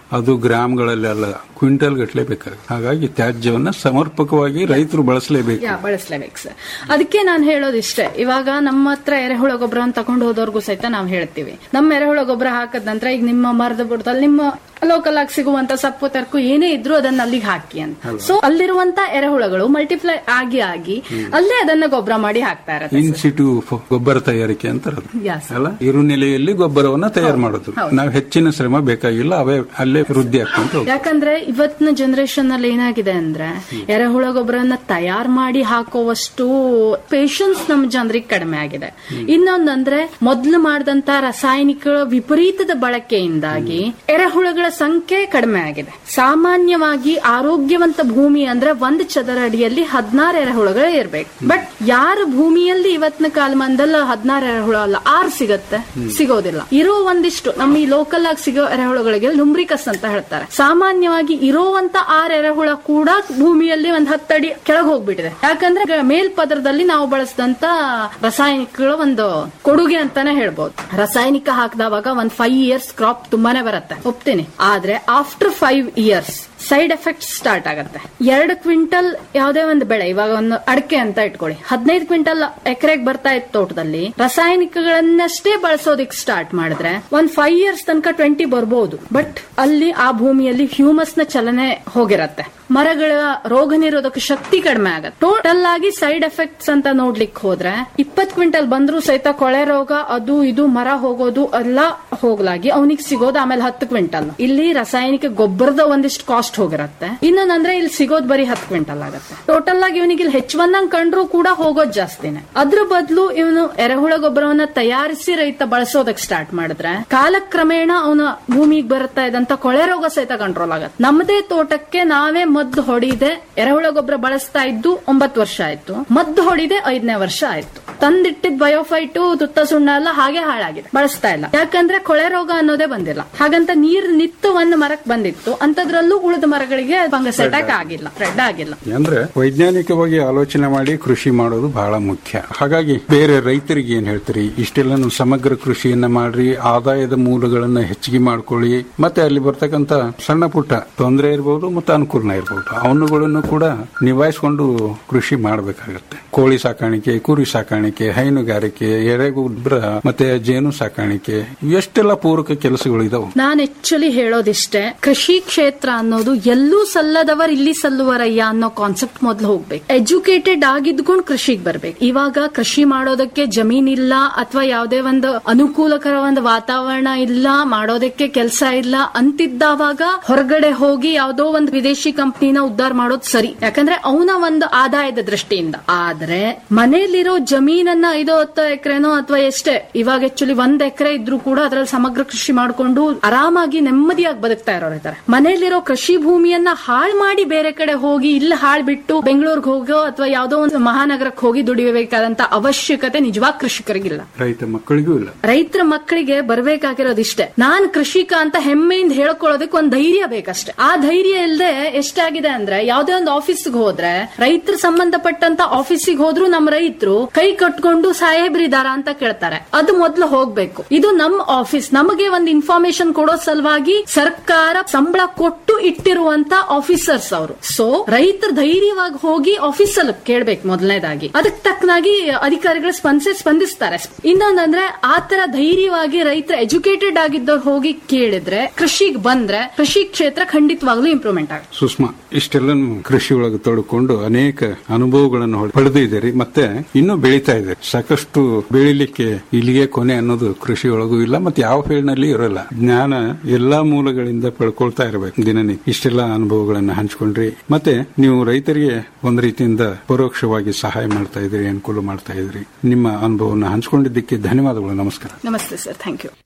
ಅದು ಗ್ರಾಮ್ಗಳಲ್ಲಿ ಅಲ್ಲ ಕ್ವಿಂಟಲ್ ಗಟ್ಟಲೆ ಬೇಕಾಗುತ್ತೆ ಹಾಗಾಗಿ ತ್ಯಾಜ್ಯವನ್ನ ಸಮರ್ಪಕವಾಗಿ ರೈತರು ಬಳಸಲೇಬೇಕು ಯಾ ಬಳಸಲೇಬೇಕು ಸರ್ ಅದಕ್ಕೆ ನಾನು ಹೇಳೋದಿಷ್ಟೇ ಇವಾಗ ನಮ್ಮ ಹತ್ರ ಎರೆಹುಳ ಗೊಬ್ಬರವನ್ನು ತಗೊಂಡು ಹೋದವ್ರಿಗೂ ಸಹಿತ ನಾವು ಹೇಳ್ತೀವಿ ನಮ್ಮ ಎರೆಹುಳ ಗೊಬ್ಬರ ಹಾಕದ ನಂತರ ಈಗ ನಿಮ್ಮ ಮರದ ಬುಡದಲ್ಲಿ ನಿಮ್ಮ ಲೋಕಲ್ ಆಗಿ ಸಿಗುವಂತ ಸಪ್ಪು ತರ್ಕು ಏನೇ ಇದ್ರೂ ಅದನ್ನ ಅಲ್ಲಿಗೆ ಹಾಕಿ ಅಂತ ಸೊ ಅಲ್ಲಿರುವಂತ ಎರೆಹುಳಗಳು ಮಲ್ಟಿಪ್ಲೈ ಆಗಿ ಆಗಿ ಅಲ್ಲೇ ಅದನ್ನ ಗೊಬ್ಬರ ಮಾಡಿ ಹಾಕ್ತಾ ಇರತ್ತೆ ಇನ್ ಸಿಟು ಗೊಬ್ಬರ ತಯಾರಿಕೆ ಅಂತಾರೆ ಅದು. Yes. ಅಲ್ಲ ಇರುನೆಲೆಯಲ್ಲಿ ಗೊಬ್ಬರವನ್ನ ತಯಾರು ಮಾಡೋದು ನಾವು ಹೆಚ್ಚಿನ ಶ್ರಮ ಬೇಕಾಗಿಲ್ಲ ಅವೇ ಅಲ್ಲೇ ವೃದ್ಧಿ ಆಗ್ಕೊಂತ ಹೋಗ್ತವೆ. ಯಾಕಂದ್ರೆ ಇವತ್ತಿನ ಜನರೇಷನ್ ಅಲ್ಲಿ ಏನಾಗಿದೆ ಅಂದ್ರೆ ಎರೆಹುಳ ಗೊಬ್ಬರನ್ನ ತಯಾರ್ ಮಾಡಿ ಹಾಕುವಷ್ಟು ಪೇಶನ್ಸ್ ನಮ್ ಜನರಿಗೆ ಕಡಿಮೆ ಆಗಿದೆ ಇನ್ನೊಂದಂದ್ರೆ ಮೊದ್ಲು ಮಾಡಿದಂತ ರಾಸಾಯನಿಕ ವಿಪರೀತದ ಬಳಕೆಯಿಂದಾಗಿ ಎರೆಹುಳಗಳ ಸಂಖ್ಯೆ ಕಡಿಮೆ ಆಗಿದೆ ಸಾಮಾನ್ಯವಾಗಿ ಆರೋಗ್ಯವಂತ ಭೂಮಿ ಅಂದ್ರೆ ಒಂದ್ ಚದರ ಅಡಿಯಲ್ಲಿ ಹದಿನಾರು ಎರೆಹುಳಗಳು ಇರ್ಬೇಕು ಬಟ್ ಯಾರ ಭೂಮಿಯಲ್ಲಿ ಇವತ್ತಿನ ಕಾಲಮಾನದಲ್ಲಿ ಹದಿನಾರು ಎರೆಹುಳ ಅಲ್ಲ ಆರು ಸಿಗತ್ತೆ ಸಿಗೋದಿಲ್ಲ ಇರೋ ಒಂದಿಷ್ಟು ನಮ್ಮ ಈ ಲೋಕಲ್ ಆಗಿ ಸಿಗೋ ಎರೆಹುಳಗಳಿಗೆ ಲುಂಬ್ರಿಕಸ್ ಅಂತ ಹೇಳ್ತಾರೆ ಸಾಮಾನ್ಯವಾಗಿ ಇರೋವಂತ ಆರ್ ಎರೆಹುಳ ಕೂಡ ಭೂಮಿಯಲ್ಲಿ ಒಂದ್ ಹತ್ತಡಿ ಕೆಳಗೆ ಹೋಗ್ಬಿಟ್ಟಿದೆ ಯಾಕಂದ್ರೆ ಗ- ಮೇಲ್ಪದರದಲ್ಲಿ ನಾವು ಬಳಸಿದಂತ ರಾಸಾಯನಿಕಗಳ ಒಂದು ಕೊಡುಗೆ ಅಂತಾನೆ ಹೇಳ್ಬೋದು ರಾಸಾಯನಿಕ ಹಾಕಿದವಾಗ ಒಂದ್ ಫೈವ್ ಇಯರ್ಸ್ ಕ್ರಾಪ್ ತುಂಬಾನೇ ಬರುತ್ತೆ ಒಪ್ತೀನಿ ಆದ್ರೆ after five years side effect start ಆಗತ್ತೆ ಎರಡು ಕ್ವಿಂಟಲ್ ಯಾವುದೇ ಒಂದು ಬೆಳೆ ಇವಾಗ ಒಂದು ಅಡಕೆ ಅಂತ ಇಟ್ಕೊಳ್ಳಿ ಹದಿನೈದು ಕ್ವಿಂಟಲ್ ಎಕರೆಗೆ ಬರ್ತಾ ಇತ್ತು ತೋಟದಲ್ಲಿ ರಾಸಾಯನಿಕಗಳನ್ನಷ್ಟೇ ಬಳಸೋದಿಕ್ ಸ್ಟಾರ್ಟ್ ಮಾಡಿದ್ರೆ ಒಂದ್ ಫೈವ್ ಇಯರ್ಸ್ ತನಕ ಟ್ವೆಂಟಿ ಬರ್ಬೋದು ಬಟ್ ಅಲ್ಲಿ ಆ ಭೂಮಿಯಲ್ಲಿ ಹ್ಯೂಮಸ್ ನ ಚಲನೆ ಹೋಗಿರತ್ತೆ ಮರಗಳ ರೋಗ ನಿರೋಧಕ ಶಕ್ತಿ ಕಡಿಮೆ ಆಗತ್ತೆ ಟೋಟಲ್ ಆಗಿ ಸೈಡ್ ಎಫೆಕ್ಟ್ಸ್ ಅಂತ ನೋಡ್ಲಿಕ್ಕೆ ಹೋದ್ರೆ ಇಪ್ಪತ್ ಕ್ವಿಂಟಲ್ ಬಂದ್ರು ಸಹಿತ ಕೊಳೆ ರೋಗ ಅದು ಇದು ಮರ ಹೋಗೋದು ಎಲ್ಲ ಹೋಗ್ಲಾಗಿ ಅವನಿಗೆ ಸಿಗೋದು ಆಮೇಲೆ ಹತ್ತು ಕ್ವಿಂಟಲ್ ಇಲ್ಲಿ ರಾಸಾಯನಿಕ ಗೊಬ್ಬರದ ಒಂದಿಷ್ಟು ಕಾಸ್ಟ್ ಹೋಗಿರತ್ತೆ ಇನ್ನೊಂದಂದ್ರೆ ಇಲ್ಲಿ ಸಿಗೋದು ಬರೀ ಹತ್ತು ಕ್ವಿಂಟಲ್ ಆಗತ್ತೆ ಟೋಟಲ್ ಆಗಿ ಇವನಿಗೆ ಇಲ್ಲಿ ಹೆಚ್ಚುವನ್ನಂಗ್ ಕಂಡ್ರು ಕೂಡ ಹೋಗೋದು ಜಾಸ್ತಿನೇ ಅದ್ರ ಬದಲು ಇವನು ಎರೆಹುಳ ಗೊಬ್ಬರವನ್ನ ತಯಾರಿಸಿ ರೈತ ಬಳಸೋದಕ್ ಸ್ಟಾರ್ಟ್ ಮಾಡಿದ್ರೆ ಕಾಲಕ್ರಮೇಣ ಅವನ ಭೂಮಿಗೆ ಬರುತ್ತಾ ಇದ್ದಂತ ಕೊಳೆ ರೋಗ ಸಹಿತ ಕಂಟ್ರೋಲ್ ಆಗತ್ತೆ ನಮ್ಮದೇ ತೋಟಕ್ಕೆ ನಾವೇ ಮದ್ದು ಹೊಡಿದೆ ಎರೆಹುಳ ಗೊಬ್ಬರ ಬಳಸ್ತಾ ಇದ್ದು ಒಂಬತ್ತು ವರ್ಷ ಆಯ್ತು ಮದ್ದು ಹೊಡಿದೆ ಐದನೇ ವರ್ಷ ಆಯ್ತು ತಂದಿಟ್ಟಿದ್ ಬಯೋಫೈಟು ತುತ್ತ ಸುಣ್ಣ ಎಲ್ಲ ಹಾಗೆ ಹಾಳಾಗಿದೆ ಬಳಸ್ತಾ ಇಲ್ಲ ಯಾಕಂದ್ರೆ ಕೊಳೆ ರೋಗ ಅನ್ನೋದೇ ಬಂದಿಲ್ಲ ಹಾಗಂತ ನೀರ್ ನಿತ್ತು ಒಂದು ಮರಕ್ ಬಂದಿತ್ತು ಅಂತದ್ರಲ್ಲೂ ಉಳಿದ ಮರಗಳಿಗೆ ಫಂಗಸ್ ಅಟ್ಯಾಕ್ ಆಗಿಲ್ಲ ಸ್ಪ್ರೆಡ್ ಆಗಿಲ್ಲ ಅಂದ್ರೆ ವೈಜ್ಞಾನಿಕವಾಗಿ ಆಲೋಚನೆ ಮಾಡಿ ಕೃಷಿ ಮಾಡೋದು ಬಹಳ ಮುಖ್ಯ ಹಾಗಾಗಿ ಬೇರೆ ರೈತರಿಗೆ ಏನ್ ಹೇಳ್ತೀರಿ ಇಷ್ಟೆಲ್ಲ ಸಮಗ್ರ ಕೃಷಿಯನ್ನ ಮಾಡ್ರಿ ಆದಾಯದ ಮೂಲಗಳನ್ನ ಹೆಚ್ಚಿಗೆ ಮಾಡ್ಕೊಳ್ಳಿ ಮತ್ತೆ ಅಲ್ಲಿ ಬರ್ತಕ್ಕಂತ ಸಣ್ಣ ಪುಟ್ಟ ತೊಂದರೆ ಇರಬಹುದು ಮತ್ತೆ ಅನುಕೂಲ ಇರಬಹುದು ಅವನುಗಳನ್ನು ಕೂಡ ನಿಭಾಯಿಸಿಕೊಂಡು ಕೃಷಿ ಮಾಡಬೇಕಾಗತ್ತೆ ಕೋಳಿ ಸಾಕಾಣಿಕೆ ಕುರಿ ಸಾಕಾಣಿಕೆ ಹೈನುಗಾರಿಕೆ ಎರೆಗೊಬ್ಬರ ಮತ್ತೆ ಜೇನು ಸಾಕಾಣಿಕೆ ಎಷ್ಟೆಲ್ಲ ಪೂರಕ ಕೆಲಸಗಳು ಇದಾವೆ ನಾನ್ ಆಕ್ಚುಲಿ ಹೇಳೋದಿಷ್ಟೇ ಕೃಷಿ ಕ್ಷೇತ್ರ ಅನ್ನೋದು ಎಲ್ಲೂ ಸಲ್ಲದವರ್ ಇಲ್ಲಿ ಸಲ್ಲುವರಯ್ಯ ಅನ್ನೋ ಕಾನ್ಸೆಪ್ಟ್ ಮೊದ್ಲು ಹೋಗ್ಬೇಕು ಎಜುಕೇಟೆಡ್ ಆಗಿದ್ಕೊಂಡು ಕೃಷಿಗೆ ಬರ್ಬೇಕು ಇವಾಗ ಕೃಷಿ ಮಾಡೋದಕ್ಕೆ ಜಮೀನ್ ಇಲ್ಲ ಅಥವಾ ಯಾವುದೇ ಒಂದು ಅನುಕೂಲಕರ ಒಂದು ವಾತಾವರಣ ಇಲ್ಲ ಮಾಡೋದಕ್ಕೆ ಕೆಲಸ ಇಲ್ಲ ಅಂತಿದ್ದಾವಾಗ ಹೊರಗಡೆ ಹೋಗಿ ಯಾವುದೋ ಒಂದು ವಿದೇಶಿ ಕಂಪ್ನಿನ ಉದ್ಧಾರ ಮಾಡೋದು ಸರಿ ಯಾಕಂದ್ರೆ ಅವನ ಒಂದು ಆದಾಯದ ದೃಷ್ಟಿಯಿಂದ ಆದ್ರೆ ಮನೆಯಲ್ಲಿರೋ ಜಮೀನನ್ನ ಐದೋ ಹತ್ತು ಎಕರೆನೋ ಅಥವಾ ಎಷ್ಟೇ ಇವಾಗ ಆಕ್ಚುಲಿ ಒಂದ್ ಎಕರೆ ಇದ್ರೂ ಕೂಡ ಅದ್ರಲ್ಲಿ ಸಮಗ್ರ ಕೃಷಿ ಮಾಡ್ಕೊಂಡು ಆರಾಮಾಗಿ ನೆಮ್ಮದಿಯಾಗಿ ಬದುಕ್ತಾ ಇರೋರು ಇದ್ದಾರೆ ಮನೆಯಲ್ಲಿರೋ ಕೃಷಿ ಭೂಮಿಯನ್ನ ಹಾಳ್ ಮಾಡಿ ಬೇರೆ ಕಡೆ ಹೋಗಿ ಇಲ್ಲಿ ಹಾಳ್ ಬಿಟ್ಟು ಬೆಂಗಳೂರಿಗೆ ಹೋಗೋ ಅಥವಾ ಯಾವ್ದೋ ಒಂದು ಮಹಾನಗರಕ್ಕೆ ಹೋಗಿ ದುಡಿಯಬೇಕಾದಂತ ಅವಶ್ಯಕತೆ ನಿಜವಾಗ್ ಕೃಷಿಕರಿಗಿಲ್ಲ ರೈತ ಮಕ್ಕಳಿಗೂ ಇಲ್ಲ ರೈತರ ಮಕ್ಕಳಿಗೆ ಬರ್ಬೇಕಾಗಿರೋದಿಷ್ಟೇ ನಾನ್ ಕೃಷಿಕ ಅಂತ ಹೆಮ್ಮೆಯಿಂದ ಹೇಳ್ಕೊಳ್ಳೋದಕ್ಕೆ ಒಂದ್ ಧೈರ್ಯ ಬೇಕಷ್ಟೇ ಆ ಧೈರ್ಯ ಇಲ್ಲದೆ ಎಷ್ಟಾಗಿದೆ ಅಂದ್ರೆ ಯಾವ್ದೇ ಒಂದು ಆಫೀಸ್ಗೆ ಹೋದ್ರೆ ರೈತರ ಸಂಬಂಧಪಟ್ಟಂತ ಆಫೀಸಿಗೆ ಹೋದ್ರು ನಮ್ಮ ರೈತರು ಕೈ ಕಟ್ಕೊಂಡು ಸಾಹೇಬ್ರಿದಾರ ಅಂತ ಕೇಳ್ತಾರೆ ಅದು ಮೊದ್ಲು ಹೋಗ್ಬೇಕು ಇದು ನಮ್ ಆಫೀಸ್ ನಮಗೆ ಒಂದು ಇನ್ಫಾರ್ಮೇಶನ್ ಕೊಡೋ ಸಲುವಾಗಿ ಸರ್ಕಾರ ಸಂಬಳ ಕೊಟ್ಟು ಇಟ್ಟಿರುವಂತ ಆಫೀಸರ್ಸ್ ಅವರು ಸೊ ರೈತರು ಧೈರ್ಯವಾಗಿ ಹೋಗಿ ಆಫೀಸಲ್ಲಿ ಕೇಳ್ಬೇಕು ಮೊದಲನೇದಾಗಿ ಅದಕ್ಕೆ ತಕ್ಕನಾಗಿ ಅಧಿಕಾರಿಗಳು ಸ್ಪಂದಿಸಿ ಸ್ಪಂದಿಸ್ತಾರೆ ಇನ್ನೊಂದಂದ್ರೆ ಆತರ ಧೈರ್ಯವಾಗಿ ರೈತರ ಎಜುಕೇಟೆಡ್ ಆಗಿದ್ದವ್ರು ಹೋಗಿ ಕೇಳಿದ್ರೆ ಕೃಷಿಗೆ ಬಂದ್ರೆ ಕೃಷಿ ಕ್ಷೇತ್ರ ಖಂಡಿತವಾಗ್ಲೂ ಇಂಪ್ರೂವ್ಮೆಂಟ್ ಆಗುತ್ತೆ ಸುಷ್ಮಾ ಇಷ್ಟೆಲ್ಲ ಕೃಷಿ ಒಳಗೆ ತೊಡ್ಕೊಂಡು ಅನೇಕ ಅನುಭವಗಳನ್ನು ಹೊಳ್- ಪಡೆದಿದ್ದೀರಿ ಮತ್ತೆ ಇನ್ನೂ ಬೆಳೀತಾ ಇದೆ ಸಾಕಷ್ಟು ಬೆಳಿಲಿಕ್ಕೆ ಇಲ್ಲಿಗೆ ಕೊನೆ ಅನ್ನೋದು ಕೃಷಿ ಒಳಗೂ ಇಲ್ಲ ಮತ್ತೆ ಯಾವ ಫೀಲ್ಡ್ನಲ್ಲಿ ಇರೋಲ್ಲ ಜ್ಞಾನ ಎಲ್ಲಾ ಮೂಲಗಳಿಂದ ಪಡ್ಕೊಳ್ತಾ ಇರಬೇಕು ದಿನನಿ ಇಷ್ಟೆಲ್ಲ ಅನುಭವಗಳನ್ನು ಹಂಚ್ಕೊಂಡ್ರಿ ಮತ್ತೆ ನೀವು ರೈತರಿಗೆ ಒಂದ್ ರೀತಿಯಿಂದ ಪರೋಕ್ಷವಾಗಿ ಸಹಾಯ ಮಾಡ್ತಾ ಇದ್ರಿ ಅನುಕೂಲ ಮಾಡ್ತಾ ಇದ್ರಿ ನಿಮ್ಮ ಅನುಭವವನ್ನು ಹಂಚ್ಕೊಂಡಿದ್ದಕ್ಕೆ ಧನ್ಯವಾದಗಳು ನಮಸ್ಕಾರ ನಮಸ್ತೆ ಸರ್ ಥ್ಯಾಂಕ್ ಯು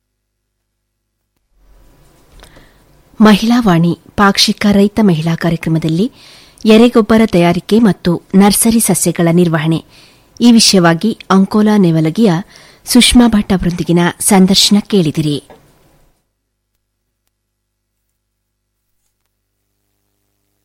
ಮಹಿಳಾ ವಾಣಿ ಪಾಕ್ಷಿಕ ರೈತ ಮಹಿಳಾ ಕಾರ್ಯಕ್ರಮದಲ್ಲಿ ಎರೆಗೊಬ್ಬರ ತಯಾರಿಕೆ ಮತ್ತು ನರ್ಸರಿ ಸಸ್ಯಗಳ ನಿರ್ವಹಣೆ ಈ ವಿಷಯವಾಗಿ ಅಂಕೋಲಾ ನೆವಲಗಿಯ ಸುಷ್ಮಾ ಭಟ್ ಅವರೊಂದಿಗಿನ ಸಂದರ್ಶನ ಕೇಳಿದಿರಿ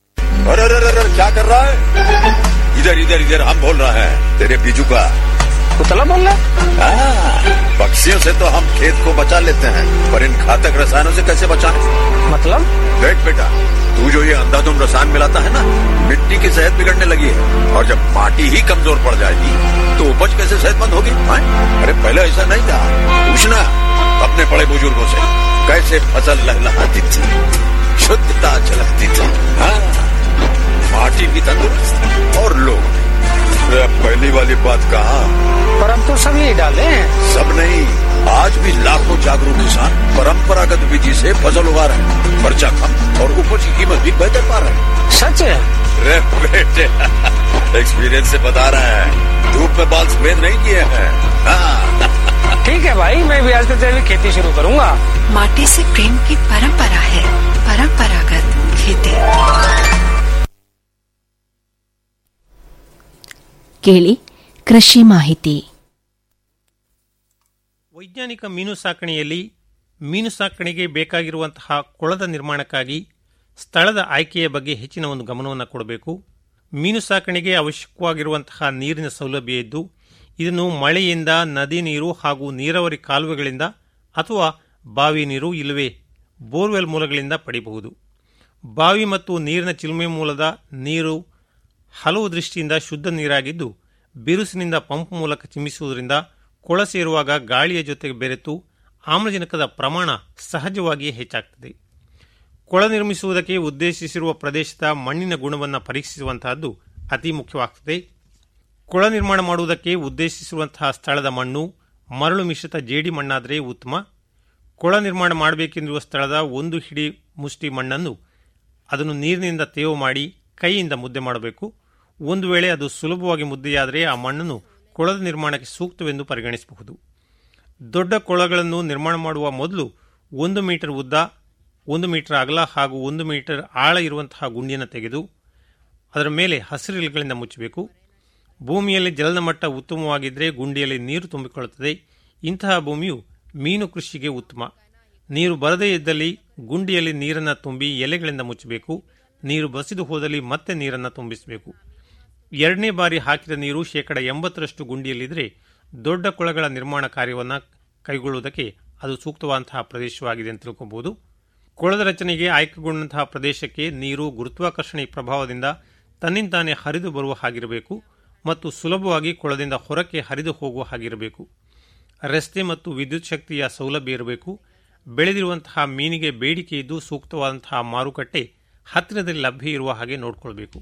अरे अरे अरे अरे, क्या कर रहा है इधर इधर इधर हम बोल रहे हैं तेरे बीजू का कुतला बोल रहा हाँ, पक्षियों से तो हम खेत को बचा लेते हैं पर इन घातक रसायनों से कैसे बचाएं? मतलब देख बेटा तू जो ये अंधाधुंध रसायन मिलाता है ना मिट्टी की सेहत बिगड़ने लगी है और जब माटी ही कमजोर पड़ जाएगी तो उपज कैसे सेहतमंद होगी हाँ? अरे पहले ऐसा नहीं था पूछना अपने बड़े बुजुर्गों से कैसे फसल लहलहाती थी शुद्धता झलकती थी हाँ माटी भी तंदुरुस्त और लोग भी। अरे अब पहली वाली बात कहा पर अब तो सब यही डाले हैं सब नहीं आज भी लाखों जागरूक किसान परंपरागत विधि से फसल उगा रहे हैं खर्चा कम और उपज की कीमत भी बेहतर पा रहे हैं सच है रे बेटे एक्सपीरियंस से बता रहे हैं धूप में बाल सफेद नहीं किए हैं हाँ, ठीक है भाई मैं भी आज से जैविक खेती शुरू करूंगा माटी से प्रेम की परंपरा है परंपरागत खेती ಕೇಳಿ ಕೃಷಿ ಮಾಹಿತಿ ವೈಜ್ಞಾನಿಕ ಮೀನು ಸಾಕಣೆಯಲ್ಲಿ ಮೀನು ಸಾಕಣೆಗೆ ಬೇಕಾಗಿರುವಂತಹ ಕೊಳದ ನಿರ್ಮಾಣಕ್ಕಾಗಿ ಸ್ಥಳದ ಆಯ್ಕೆಯ ಬಗ್ಗೆ ಹೆಚ್ಚಿನ ಒಂದು ಗಮನವನ್ನು ಕೊಡಬೇಕು ಮೀನು ಸಾಕಣೆಗೆ ಅವಶ್ಯಕವಾಗಿರುವಂತಹ ನೀರಿನ ಸೌಲಭ್ಯ ಇದ್ದು ಇದನ್ನು ಮಳೆಯಿಂದ ನದಿ ನೀರು ಹಾಗೂ ನೀರಾವರಿ ಕಾಲುವೆಗಳಿಂದ ಅಥವಾ ಬಾವಿ ನೀರು ಇಲ್ಲವೇ ಬೋರ್ವೆಲ್ ಮೂಲಗಳಿಂದ ಪಡೆಯಬಹುದು ಬಾವಿ ಮತ್ತು ನೀರಿನ ಚಿಲುಮೆ ಮೂಲದ ನೀರು ಹಲವು ದೃಷ್ಟಿಯಿಂದ ಶುದ್ಧ ನೀರಾಗಿದ್ದು ಬಿರುಸಿನಿಂದ ಪಂಪ್ ಮೂಲಕ ಚಿಮ್ಮಿಸುವುದರಿಂದ ಕೊಳ ಸೇರುವಾಗ ಗಾಳಿಯ ಜೊತೆಗೆ ಬೆರೆತು ಆಮ್ಲಜನಕದ ಪ್ರಮಾಣ ಸಹಜವಾಗಿಯೇ ಹೆಚ್ಚಾಗ್ತದೆ ಕೊಳ ನಿರ್ಮಿಸುವುದಕ್ಕೆ ಉದ್ದೇಶಿಸಿರುವ ಪ್ರದೇಶದ ಮಣ್ಣಿನ ಗುಣವನ್ನು ಪರೀಕ್ಷಿಸುವಂತಹದ್ದು ಅತಿ ಮುಖ್ಯವಾಗ್ತದೆ ಕೊಳ ನಿರ್ಮಾಣ ಮಾಡುವುದಕ್ಕೆ ಉದ್ದೇಶಿಸಿರುವಂತಹ ಸ್ಥಳದ ಮಣ್ಣು ಮರಳು ಮಿಶ್ರಿತ ಜೇಡಿ ಮಣ್ಣಾದರೆ ಉತ್ತಮ ಕೊಳ ನಿರ್ಮಾಣ ಮಾಡಬೇಕೆಂದಿರುವ ಸ್ಥಳದ ಒಂದು ಹಿಡಿ ಮುಷ್ಟಿ ಮಣ್ಣನ್ನು ಅದನ್ನು ನೀರಿನಿಂದ ತೇವ ಮಾಡಿ ಕೈಯಿಂದ ಮುದ್ದೆ ಮಾಡಬೇಕು ಒಂದು ವೇಳೆ ಅದು ಸುಲಭವಾಗಿ ಮುದ್ದೆಯಾದರೆ ಆ ಮಣ್ಣನ್ನು ಕೊಳದ ನಿರ್ಮಾಣಕ್ಕೆ ಸೂಕ್ತವೆಂದು ಪರಿಗಣಿಸಬಹುದು ದೊಡ್ಡ ಕೊಳಗಳನ್ನು ನಿರ್ಮಾಣ ಮಾಡುವ ಮೊದಲು ಒಂದು ಮೀಟರ್ ಉದ್ದ ಒಂದು ಮೀಟರ್ ಅಗಲ ಹಾಗೂ ಒಂದು ಮೀಟರ್ ಆಳ ಇರುವಂತಹ ಗುಂಡಿಯನ್ನು ತೆಗೆದು ಅದರ ಮೇಲೆ ಹಸಿರಿಲುಗಳಿಂದ ಮುಚ್ಚಬೇಕು ಭೂಮಿಯಲ್ಲಿ ಜಲದ ಮಟ್ಟ ಉತ್ತಮವಾಗಿದ್ದರೆ ಗುಂಡಿಯಲ್ಲಿ ನೀರು ತುಂಬಿಕೊಳ್ಳುತ್ತದೆ ಇಂತಹ ಭೂಮಿಯು ಮೀನು ಕೃಷಿಗೆ ಉತ್ತಮ ನೀರು ಬರದೇ ಇದ್ದಲ್ಲಿ ಗುಂಡಿಯಲ್ಲಿ ನೀರನ್ನು ತುಂಬಿ ಎಲೆಗಳಿಂದ ಮುಚ್ಚಬೇಕು ನೀರು ಬಸಿದು ಹೋದಲ್ಲಿ ಮತ್ತೆ ನೀರನ್ನು ತುಂಬಿಸಬೇಕು ಎರಡನೇ ಬಾರಿ ಹಾಕಿದ ನೀರು ಶೇಕಡ ಎಂಬತ್ತರಷ್ಟು ಗುಂಡಿಯಲ್ಲಿದ್ದರೆ ದೊಡ್ಡ ಕೊಳಗಳ ನಿರ್ಮಾಣ ಕಾರ್ಯವನ್ನು ಕೈಗೊಳ್ಳುವುದಕ್ಕೆ ಅದು ಸೂಕ್ತವಾದಂತಹ ಪ್ರದೇಶವಾಗಿದೆ ಅಂತ ತಿಳ್ಕೊಬಹುದು ಕೊಳದ ರಚನೆಗೆ ಆಯ್ಕೆಗೊಂಡಂತಹ ಪ್ರದೇಶಕ್ಕೆ ನೀರು ಗುರುತ್ವಾಕರ್ಷಣೆ ಪ್ರಭಾವದಿಂದ ತನ್ನಿಂತಾನೇ ಹರಿದು ಬರುವ ಹಾಗಿರಬೇಕು ಮತ್ತು ಸುಲಭವಾಗಿ ಕೊಳದಿಂದ ಹೊರಕ್ಕೆ ಹರಿದು ಹೋಗುವ ಹಾಗಿರಬೇಕು ರಸ್ತೆ ಮತ್ತು ವಿದ್ಯುತ್ ಶಕ್ತಿಯ ಸೌಲಭ್ಯ ಇರಬೇಕು ಬೆಳೆದಿರುವಂತಹ ಮೀನಿಗೆ ಬೇಡಿಕೆ ಇದ್ದು ಸೂಕ್ತವಾದಂತಹ ಮಾರುಕಟ್ಟೆ ಹತ್ತಿರದಲ್ಲಿ ಲಭ್ಯ ಇರುವ ಹಾಗೆ ನೋಡಿಕೊಳ್ಬೇಕು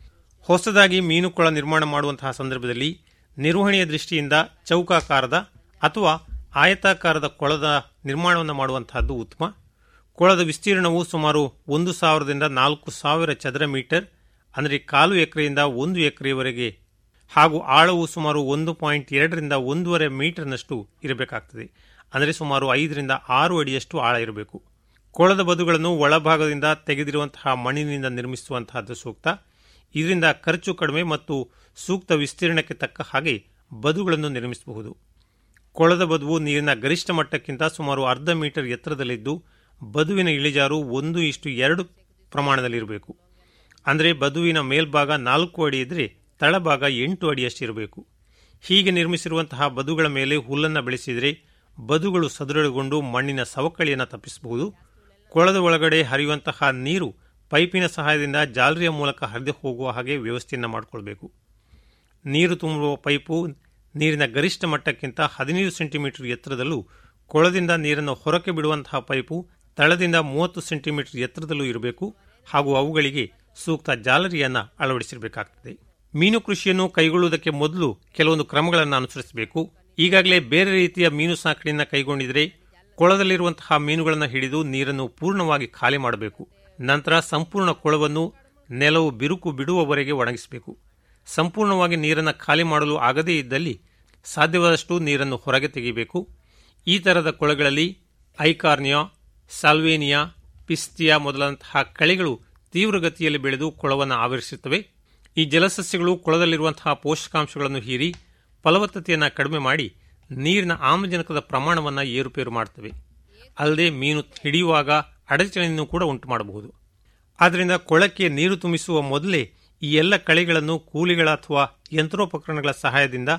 ಹೊಸದಾಗಿ ಮೀನುಕೊಳ ನಿರ್ಮಾಣ ಮಾಡುವಂತಹ ಸಂದರ್ಭದಲ್ಲಿ ನಿರ್ವಹಣೆಯ ದೃಷ್ಟಿಯಿಂದ ಚೌಕಾಕಾರದ ಅಥವಾ ಆಯತಾಕಾರದ ಕೊಳದ ನಿರ್ಮಾಣವನ್ನು ಮಾಡುವಂತಹದ್ದು ಉತ್ತಮ ಕೊಳದ ವಿಸ್ತೀರ್ಣವು ಸುಮಾರು ಒಂದು ಸಾವಿರದಿಂದ ನಾಲ್ಕು ಸಾವಿರ ಚದರ ಮೀಟರ್ ಅಂದರೆ ಕಾಲು ಎಕರೆಯಿಂದ ಒಂದು ಎಕರೆಯವರೆಗೆ ಹಾಗೂ ಆಳವು ಸುಮಾರು ಒಂದು ಪಾಯಿಂಟ್ ಎರಡರಿಂದ ಒಂದೂವರೆ ಮೀಟರ್ನಷ್ಟು ಇರಬೇಕಾಗ್ತದೆ ಅಂದರೆ ಸುಮಾರು ಐದರಿಂದ ಆರು ಅಡಿಯಷ್ಟು ಆಳ ಇರಬೇಕು ಕೊಳದ ಬದುಗಳನ್ನು ಒಳಭಾಗದಿಂದ ತೆಗೆದಿರುವಂತಹ ಮಣ್ಣಿನಿಂದ ನಿರ್ಮಿಸುವಂತಹದ್ದು ಸೂಕ್ತ ಇದರಿಂದ ಖರ್ಚು ಕಡಿಮೆ ಮತ್ತು ಸೂಕ್ತ ವಿಸ್ತೀರ್ಣಕ್ಕೆ ತಕ್ಕ ಹಾಗೆ ಬದುಗಳನ್ನು ನಿರ್ಮಿಸಬಹುದು ಕೊಳದ ಬದುವು ನೀರಿನ ಗರಿಷ್ಠ ಮಟ್ಟಕ್ಕಿಂತ ಸುಮಾರು ಅರ್ಧ ಮೀಟರ್ ಎತ್ತರದಲ್ಲಿದ್ದು ಬದುವಿನ ಇಳಿಜಾರು ಒಂದು ಇಷ್ಟು ಎರಡು ಪ್ರಮಾಣದಲ್ಲಿರಬೇಕು ಅಂದರೆ ಬದುವಿನ ಮೇಲ್ಭಾಗ ನಾಲ್ಕು ಅಡಿ ಇದ್ದರೆ ತಳಭಾಗ ಎಂಟು ಅಡಿಯಷ್ಟಿರಬೇಕು ಹೀಗೆ ನಿರ್ಮಿಸಿರುವಂತಹ ಬದುಗಳ ಮೇಲೆ ಹುಲ್ಲನ್ನು ಬೆಳೆಸಿದರೆ ಬದುಗಳು ಸದೃಢಗೊಂಡು ಮಣ್ಣಿನ ಸವಕಳಿಯನ್ನು ತಪ್ಪಿಸಬಹುದು ಕೊಳದ ಒಳಗಡೆ ಹರಿಯುವಂತಹ ನೀರು ಪೈಪಿನ ಸಹಾಯದಿಂದ ಜಾಲರಿಯ ಮೂಲಕ ಹರಿದು ಹೋಗುವ ಹಾಗೆ ವ್ಯವಸ್ಥೆಯನ್ನು ಮಾಡಿಕೊಳ್ಬೇಕು ನೀರು ತುಂಬುವ ಪೈಪು ನೀರಿನ ಗರಿಷ್ಠ ಮಟ್ಟಕ್ಕಿಂತ ಹದಿನೈದು ಸೆಂಟಿಮೀಟರ್ ಎತ್ತರದಲ್ಲೂ ಕೊಳದಿಂದ ನೀರನ್ನು ಹೊರಕ್ಕೆ ಬಿಡುವಂತಹ ಪೈಪು ತಳದಿಂದ ಮೂವತ್ತು ಸೆಂಟಿಮೀಟರ್ ಎತ್ತರದಲ್ಲೂ ಇರಬೇಕು ಹಾಗೂ ಅವುಗಳಿಗೆ ಸೂಕ್ತ ಜಾಲರಿಯನ್ನು ಅಳವಡಿಸಿರಬೇಕಾಗ್ತದೆ ಮೀನು ಕೃಷಿಯನ್ನು ಕೈಗೊಳ್ಳುವುದಕ್ಕೆ ಮೊದಲು ಕೆಲವೊಂದು ಕ್ರಮಗಳನ್ನು ಅನುಸರಿಸಬೇಕು ಈಗಾಗಲೇ ಬೇರೆ ರೀತಿಯ ಮೀನು ಸಾಕಣೆಯನ್ನು ಕೈಗೊಂಡಿದ್ರೆ ಕೊಳದಲ್ಲಿರುವಂತಹ ಮೀನುಗಳನ್ನು ಹಿಡಿದು ನೀರನ್ನು ಪೂರ್ಣವಾಗಿ ಖಾಲಿ ಮಾಡಬೇಕು ನಂತರ ಸಂಪೂರ್ಣ ಕೊಳವನ್ನು ನೆಲವು ಬಿರುಕು ಬಿಡುವವರೆಗೆ ಒಣಗಿಸಬೇಕು ಸಂಪೂರ್ಣವಾಗಿ ನೀರನ್ನು ಖಾಲಿ ಮಾಡಲು ಆಗದೇ ಇದ್ದಲ್ಲಿ ಸಾಧ್ಯವಾದಷ್ಟು ನೀರನ್ನು ಹೊರಗೆ ತೆಗೆಯಬೇಕು ಈ ತರಹದ ಕೊಳಗಳಲ್ಲಿ ಐಕಾರ್ನಿಯಾ ಸಾಲ್ವೇನಿಯಾ ಪಿಸ್ತಿಯಾ ಮೊದಲಾದಂತಹ ಕಳೆಗಳು ತೀವ್ರಗತಿಯಲ್ಲಿ ಬೆಳೆದು ಕೊಳವನ್ನು ಆವರಿಸುತ್ತವೆ ಈ ಜಲಸಸ್ಯಗಳು ಕೊಳದಲ್ಲಿರುವಂತಹ ಪೋಷಕಾಂಶಗಳನ್ನು ಹೀರಿ ಫಲವತ್ತತೆಯನ್ನು ಕಡಿಮೆ ಮಾಡಿ ನೀರಿನ ಆಮ್ಲಜನಕದ ಪ್ರಮಾಣವನ್ನು ಏರುಪೇರು ಮಾಡುತ್ತವೆ ಅಲ್ಲದೆ ಮೀನು ಹಿಡಿಯುವಾಗ ಅಡಚಣೆಯನ್ನು ಕೂಡ ಉಂಟು ಮಾಡಬಹುದು ಆದ್ದರಿಂದ ಕೊಳಕ್ಕೆ ನೀರು ತುಂಬಿಸುವ ಮೊದಲೇ ಈ ಎಲ್ಲ ಕಳೆಗಳನ್ನು ಕೂಲಿಗಳ ಅಥವಾ ಯಂತ್ರೋಪಕರಣಗಳ ಸಹಾಯದಿಂದ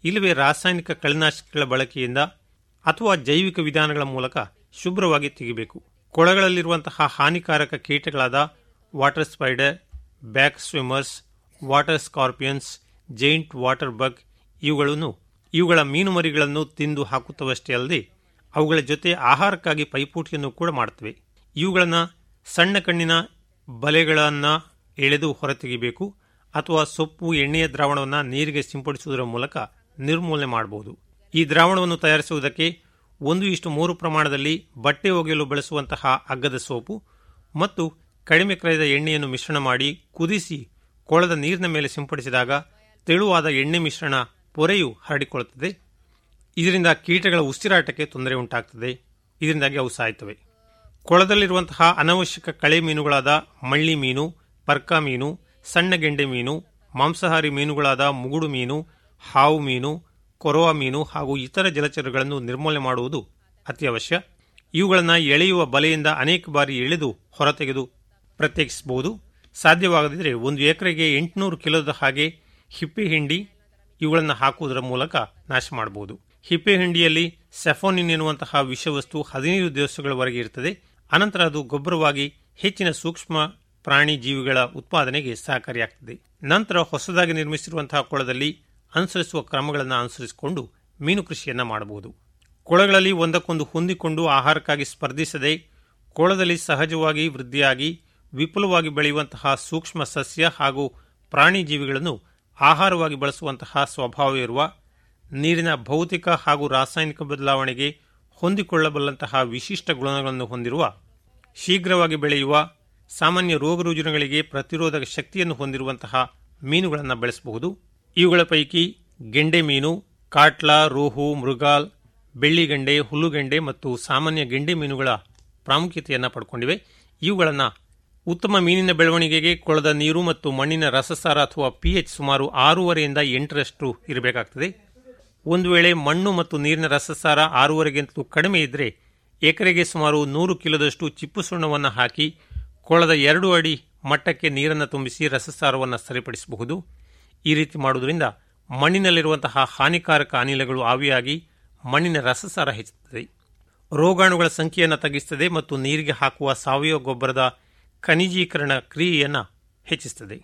ಇಲ್ಲವೇ ರಾಸಾಯನಿಕ ಕಳೆನಾಶಕಗಳ ಬಳಕೆಯಿಂದ ಅಥವಾ ಜೈವಿಕ ವಿಧಾನಗಳ ಮೂಲಕ ಶುಭ್ರವಾಗಿ ತೆಗೆಯಬೇಕು ಕೊಳಗಳಲ್ಲಿರುವಂತಹ ಹಾನಿಕಾರಕ ಕೀಟಗಳಾದ water spider back swimmers water scorpions giant water bug ಇವುಗಳನ್ನು ಇವುಗಳ ಮೀನುಮರಿಗಳನ್ನು ತಿಂದು ಹಾಕುತ್ತವಷ್ಟೇ ಅಲ್ಲದೆ ಅವುಗಳ ಜೊತೆ ಆಹಾರಕ್ಕಾಗಿ ಪೈಪೋಟಿಯನ್ನು ಕೂಡ ಮಾಡುತ್ತವೆ ಇವುಗಳನ್ನು ಸಣ್ಣ ಕಣ್ಣಿನ ಬಲೆಗಳನ್ನು ಎಳೆದು ಹೊರತೆಗೆಯಬೇಕು ಅಥವಾ ಸೊಪ್ಪು ಎಣ್ಣೆಯ ದ್ರಾವಣವನ್ನು ನೀರಿಗೆ ಸಿಂಪಡಿಸುವುದರ ಮೂಲಕ ನಿರ್ಮೂಲನೆ ಮಾಡಬಹುದು ಈ ದ್ರಾವಣವನ್ನು ತಯಾರಿಸುವುದಕ್ಕೆ ಒಂದು ಇಷ್ಟು ಮೂರು ಪ್ರಮಾಣದಲ್ಲಿ ಬಟ್ಟೆ ಒಗೆಯಲು ಬಳಸುವಂತಹ ಅಗ್ಗದ ಸೋಪು ಮತ್ತು ಕಡಿಮೆ ಕ್ರಯದ ಎಣ್ಣೆಯನ್ನು ಮಿಶ್ರಣ ಮಾಡಿ ಕುದಿಸಿ ಕೊಳದ ನೀರಿನ ಮೇಲೆ ಸಿಂಪಡಿಸಿದಾಗ ತೆಳುವಾದ ಎಣ್ಣೆ ಮಿಶ್ರಣ ಪೊರೆಯು ಹರಡಿಕೊಳ್ಳುತ್ತದೆ ಇದರಿಂದ ಕೀಟಗಳ ಉಸಿರಾಟಕ್ಕೆ ತೊಂದರೆ ಉಂಟಾಗ್ತದೆ ಇದರಿಂದಾಗಿ ಅವು ಸಾಯ್ತವೆ ಕೊಳದಲ್ಲಿರುವಂತಹ ಅನವಶ್ಯಕ ಕಳೆ ಮೀನುಗಳಾದ ಮಳ್ಳಿ ಮೀನು ಪರ್ಕ ಮೀನು ಸಣ್ಣ ಗೆಂಡೆ ಮೀನು ಮಾಂಸಾಹಾರಿ ಮೀನುಗಳಾದ ಮುಗುಡು ಮೀನು ಹಾವು ಮೀನು ಕೊರವ ಮೀನು ಹಾಗೂ ಇತರ ಜಲಚರಗಳನ್ನು ನಿರ್ಮೂಲನೆ ಮಾಡುವುದು ಅತ್ಯವಶ್ಯ ಇವುಗಳನ್ನು ಎಳೆಯುವ ಬಲೆಯಿಂದ ಅನೇಕ ಬಾರಿ ಎಳೆದು ಹೊರತೆಗೆದು ಪ್ರತ್ಯೇಕಿಸಬಹುದು ಸಾಧ್ಯವಾಗದಿದ್ದರೆ ಒಂದು ಎಕರೆಗೆ ಎಂಟುನೂರು ಕಿಲೋದ ಹಾಗೆ ಹಿಪ್ಪೆ ಹಿಂಡಿ ಇವುಗಳನ್ನು ಹಾಕುವುದರ ಮೂಲಕ ನಾಶ ಮಾಡಬಹುದು ಹಿಪ್ಪೆ ಹಿಂಡಿಯಲ್ಲಿ ಸೆಫೋನಿನ್ ಎನ್ನುವಂತಹ ವಿಷವಸ್ತು ಹದಿನೈದು ದಿವಸಗಳವರೆಗೆ ಇರುತ್ತದೆ ಅನಂತರ ಅದು ಗೊಬ್ಬರವಾಗಿ ಹೆಚ್ಚಿನ ಸೂಕ್ಷ್ಮ ಪ್ರಾಣಿ ಜೀವಿಗಳ ಉತ್ಪಾದನೆಗೆ ಸಹಕಾರಿಯಾಗ್ತದೆ ನಂತರ ಹೊಸದಾಗಿ ನಿರ್ಮಿಸಿರುವಂತಹ ಕೊಳದಲ್ಲಿ ಅನುಸರಿಸುವ ಕ್ರಮಗಳನ್ನು ಅನುಸರಿಸಿಕೊಂಡು ಮೀನು ಕೃಷಿಯನ್ನ ಮಾಡಬಹುದು ಕೊಳಗಳಲ್ಲಿ ಒಂದಕ್ಕೊಂದು ಹೊಂದಿಕೊಂಡು ಆಹಾರಕ್ಕಾಗಿ ಸ್ಪರ್ಧಿಸದೆ ಕೊಳದಲ್ಲಿ ಸಹಜವಾಗಿ ವೃದ್ಧಿಯಾಗಿ ವಿಪುಲವಾಗಿ ಬೆಳೆಯುವಂತಹ ಸೂಕ್ಷ್ಮ ಸಸ್ಯ ಹಾಗೂ ಪ್ರಾಣಿ ಜೀವಿಗಳನ್ನು ಆಹಾರವಾಗಿ ಬಳಸುವಂತಹ ಸ್ವಭಾವ ಇರುವ ನೀರಿನ ಭೌತಿಕ ಹಾಗೂ ರಾಸಾಯನಿಕ ಬದಲಾವಣೆಗೆ ಹೊಂದಿಕೊಳ್ಳಬಲ್ಲಂತಹ ವಿಶಿಷ್ಟ ಗುಣಗಳನ್ನು ಹೊಂದಿರುವ ಶೀಘ್ರವಾಗಿ ಬೆಳೆಯುವ ಸಾಮಾನ್ಯ ರೋಗರುಜಿನಗಳಿಗೆ ಪ್ರತಿರೋಧಕ ಶಕ್ತಿಯನ್ನು ಹೊಂದಿರುವಂತಹ ಮೀನುಗಳನ್ನು ಬೆಳೆಸಬಹುದು ಇವುಗಳ ಪೈಕಿ ಗೆಂಡೆ ಮೀನು ಕಾಟ್ಲಾ ರೋಹು ಮೃಗಾಲ್ ಬೆಳ್ಳಿಗೆಂಡೆ ಹುಲ್ಲುಗೆಂಡೆ ಮತ್ತು ಸಾಮಾನ್ಯ ಗೆಂಡೆ ಮೀನುಗಳ ಪ್ರಾಮುಖ್ಯತೆಯನ್ನು ಪಡ್ಕೊಂಡಿವೆ ಇವುಗಳನ್ನು ಉತ್ತಮ ಮೀನಿನ ಬೆಳವಣಿಗೆಗೆ ಕೊಳದ ನೀರು ಮತ್ತು ಮಣ್ಣಿನ ರಸಸಾರ ಅಥವಾ ಪಿಎಚ್ ಸುಮಾರು ಆರೂವರೆಯಿಂದ ಎಂಟರಷ್ಟು ಇರಬೇಕಾಗ್ತದೆ ಒಂದು ವೇಳೆ ಮಣ್ಣು ಮತ್ತು ನೀರಿನ ರಸಸಾರ ಆರೂವರೆಗಿಂತಲೂ ಕಡಿಮೆ ಇದ್ದರೆ ಎಕರೆಗೆ ಸುಮಾರು ನೂರು ಕಿಲೋದಷ್ಟು ಚಿಪ್ಪು ಸುಣ್ಣವನ್ನು ಹಾಕಿ ಕೊಳದ ಎರಡು ಅಡಿ ಮಟ್ಟಕ್ಕೆ ನೀರನ್ನು ತುಂಬಿಸಿ ರಸಸಾರವನ್ನು ಸರಿಪಡಿಸಬಹುದು ಈ ರೀತಿ ಮಾಡುವುದರಿಂದ ಮಣ್ಣಿನಲ್ಲಿರುವಂತಹ ಹಾನಿಕಾರಕ ಅನಿಲಗಳು ಆವಿಯಾಗಿ ಮಣ್ಣಿನ ರಸಸಾರ ಹೆಚ್ಚುತ್ತದೆ ರೋಗಾಣುಗಳ ಸಂಖ್ಯೆಯನ್ನು ತಗ್ಗಿಸುತ್ತದೆ ಮತ್ತು ನೀರಿಗೆ ಹಾಕುವ ಸಾವಯವ ಗೊಬ್ಬರದ ಖನಿಜೀಕರಣ ಕ್ರಿಯೆಯನ್ನು ಹೆಚ್ಚಿಸುತ್ತದೆ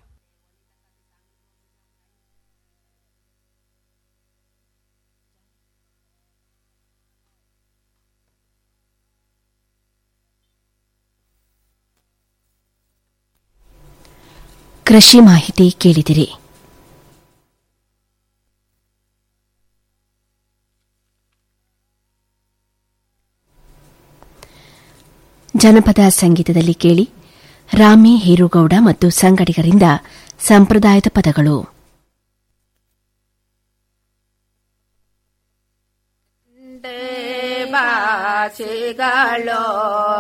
ಕೃಷಿ ಮಾಹಿತಿ ಕೇಳಿದಿರಿ ಜನಪದ ಸಂಗೀತದಲ್ಲಿ ಕೇಳಿ ರಾಮಿ ಹೇರುಗೌಡ ಮತ್ತು ಸಂಗಡಿಗರಿಂದ ಸಂಪ್ರದಾಯದ ಪದಗಳು ಬಾಸಿಗಳು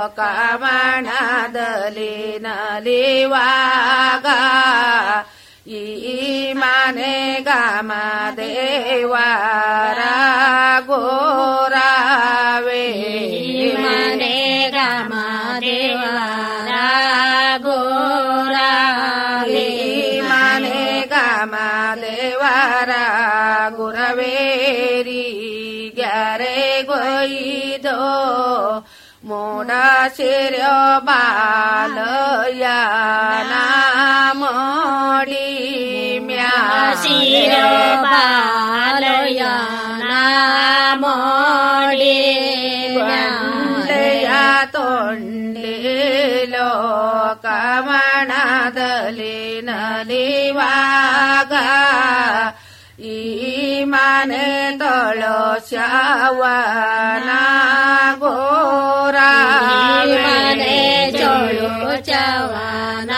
ಕಮಣದಲ್ಲಿ ನಲಿವಾಗ ಈ ಮನೆ ಗಮ ದೇವರ ಗೋರಾವೇ ಮನೆ ಗಮ ದೇವರ ಗೋರಾವೇ ಮನೆ ಗಮ ದೇವರ ಗುರವೇರಿ ಗ್ಯಾರೆ ಗೊಯ್ದೋ ಮೋಡ ಶಿರ್ಯೋ ಬಾಲಯ ನಾಮೋಡಿ ಮ್ಯಾಸಿರೋ ಬಾಲಯ ನಾಮೋಡಿ ಗಂಡೆಯ ತೊಂಡಿಲೋ ಕಮಣದಲ್ಲಿ ನಲಿವಾಗ ಈ ಮನೆ ತೊಳೋ ಶವನ ಗೋರ ಮನೆ ಚೊಳು ಚವನ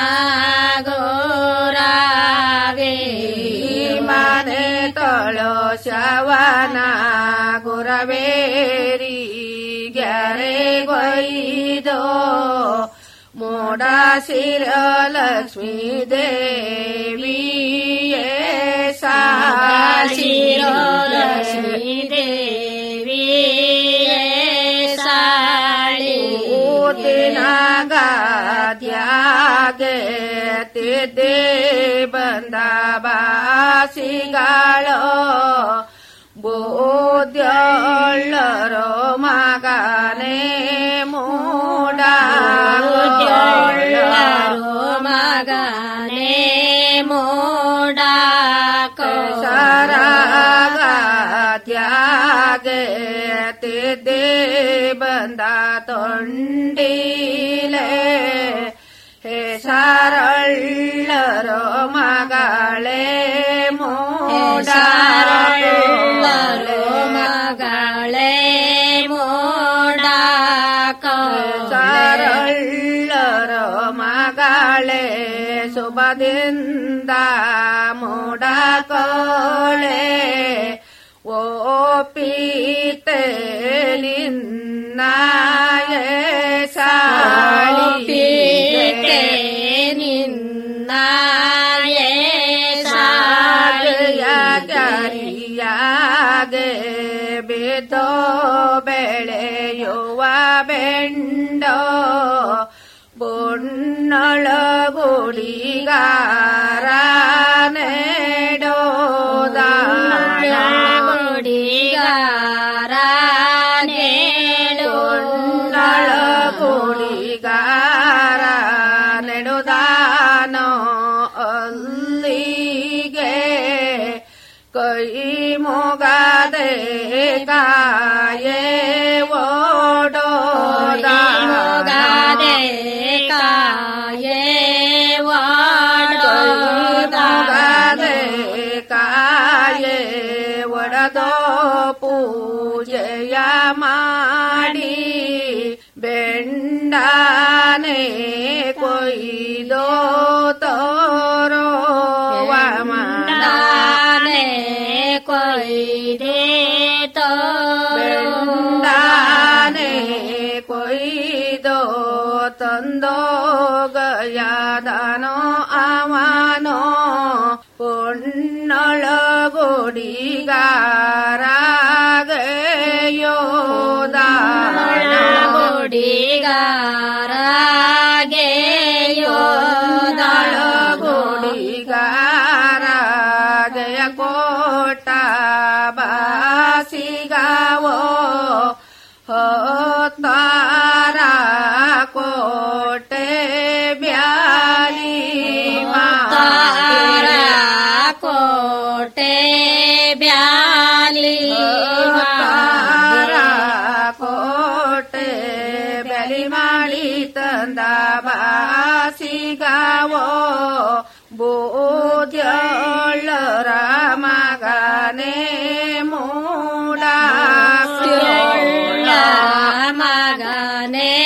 ಗೋರಾಗೆ ಮನೆ ತೊಳೋ ಶವನ ಗುರವೇರಿ ಗ್ಯಾರೆ ಗೊಯ್ದೋ ಮೋಡ ಶಿರ ಲಕ್ಷ್ಮೀ ದೇವಿ ಸಾಶಿರೋ ಲಕ್ಷ್ಮೀ ದೇವಿ ಸಾಳಿ ಗಾದ್ಯಾಗೆ ತಿದ್ದೆ ಬಂದ ಬಾಸಿಗಾಳೋ ಮೋಡಾಕೋ ತ್ಯಾಗೆ ತಿದ್ದೆ ಬಂದ ತೊಂಡಿಲೆ ಹೇ ಸಾರಳ್ಳರೋ ಮಗಳೇ ಸಾರಳ್ಳರೋ ಮಗಳೇ ಮೋಡಾಕೋ ಸಾರಳ್ಳರೋ ಮಗಳೇ ಶುಭದಿಂದ ಮೂಡಕೋಳೆ ಓ ಪೀತೆ ನಿನ್ನಾಯೇ ಪೀತೆ ಸಾಳಿ ನಿನ್ನಾಯೇ ಕ್ಯಾರಿಯಾಗೆ ಬಿದ್ದೋ ಬೆಳೆಯುವ ಬೆಂಡೋ ಬೊನ್ನಳ ಗುಡಿಗಾರ ನೆಡೋದ ಗುಡಿಗಾರ ಬೊನ್ನಳ ಗುಡಿಗಾರ ನೆಡುದಾನೋ ಅಲ್ಲಿಗೆ ಕೈ ಮೊಗದೆ ಕಾಯೇ ಓಡೋದ ಮೊಗದೆ ಕಾಯೇ ಮೊಗದೆ ಕಾಯೇ ಒಡದೋ ಪೂಜೆಯ ಮಾಡಿ ಬೆಂಡಾನೆ ಕೊಯ್ದೋ ತೋರೋ ದಾನೆ ಕೊಯ್ದೆ ಬೆಂಡಾನೆ ಕೊಯ್ದೋ ತಂದೋ ಗಯಾದನೋ ಅವನೋ ಪೊನ್ನಳ ಗುಡಿಗಾರಾಗಯೋದಾನ ಗುಡಿಗಾರಗೆ ಯೋದಾಳ ಗುಡಿಗಾರ ಜಯ ಕೋಟ ಬಾಸಿಗಾವೋ ಹೊತ್ತಾರ ಕೋಟೆ ಬ್ಯಾಲಿ ತಾರ ಕೋಟೆ ಬ್ಯಾಲಿ ತಾರ ಕೋಟೆ ಬೆಲಿ ಮಾಡಿ ತಂದ ಬಾಸಿಗಾವೋ ಬೋದ್ಯಳ್ಳರ ಮಗನೇ ಮೂಡ ಮಗನೇ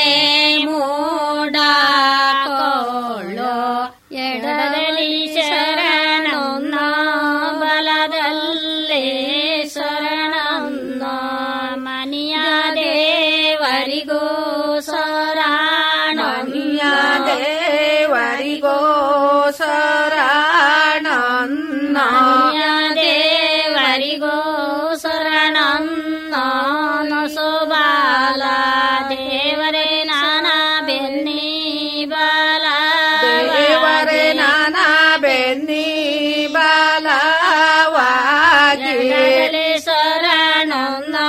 ಮೂಡಕೊಳ್ಳೋ ಎಡದಲ್ಲಿ ಶರಣನ್ನ ಬಲದಲ್ಲಿ ಶರಣನ್ನ ಮನಿಯ ದೇವರಿಗೂ ಶರಣ ಮನಿಯ ದೇವರಿಗೋ ಶರಣನ್ನ ಮನಿಯ ದೇವರಿಗೂ ಶರಣನ್ನ ಸುಬಾಲ ದೇವರೇ ನಾನ ಬೆನ್ನಿ ಬಾಲ ದೇವರೇ ನಾನ ಬೆನ್ನಿ ಬಲವಾಗಿ ಎಡದಲ್ಲಿ ಶರಣನ್ನ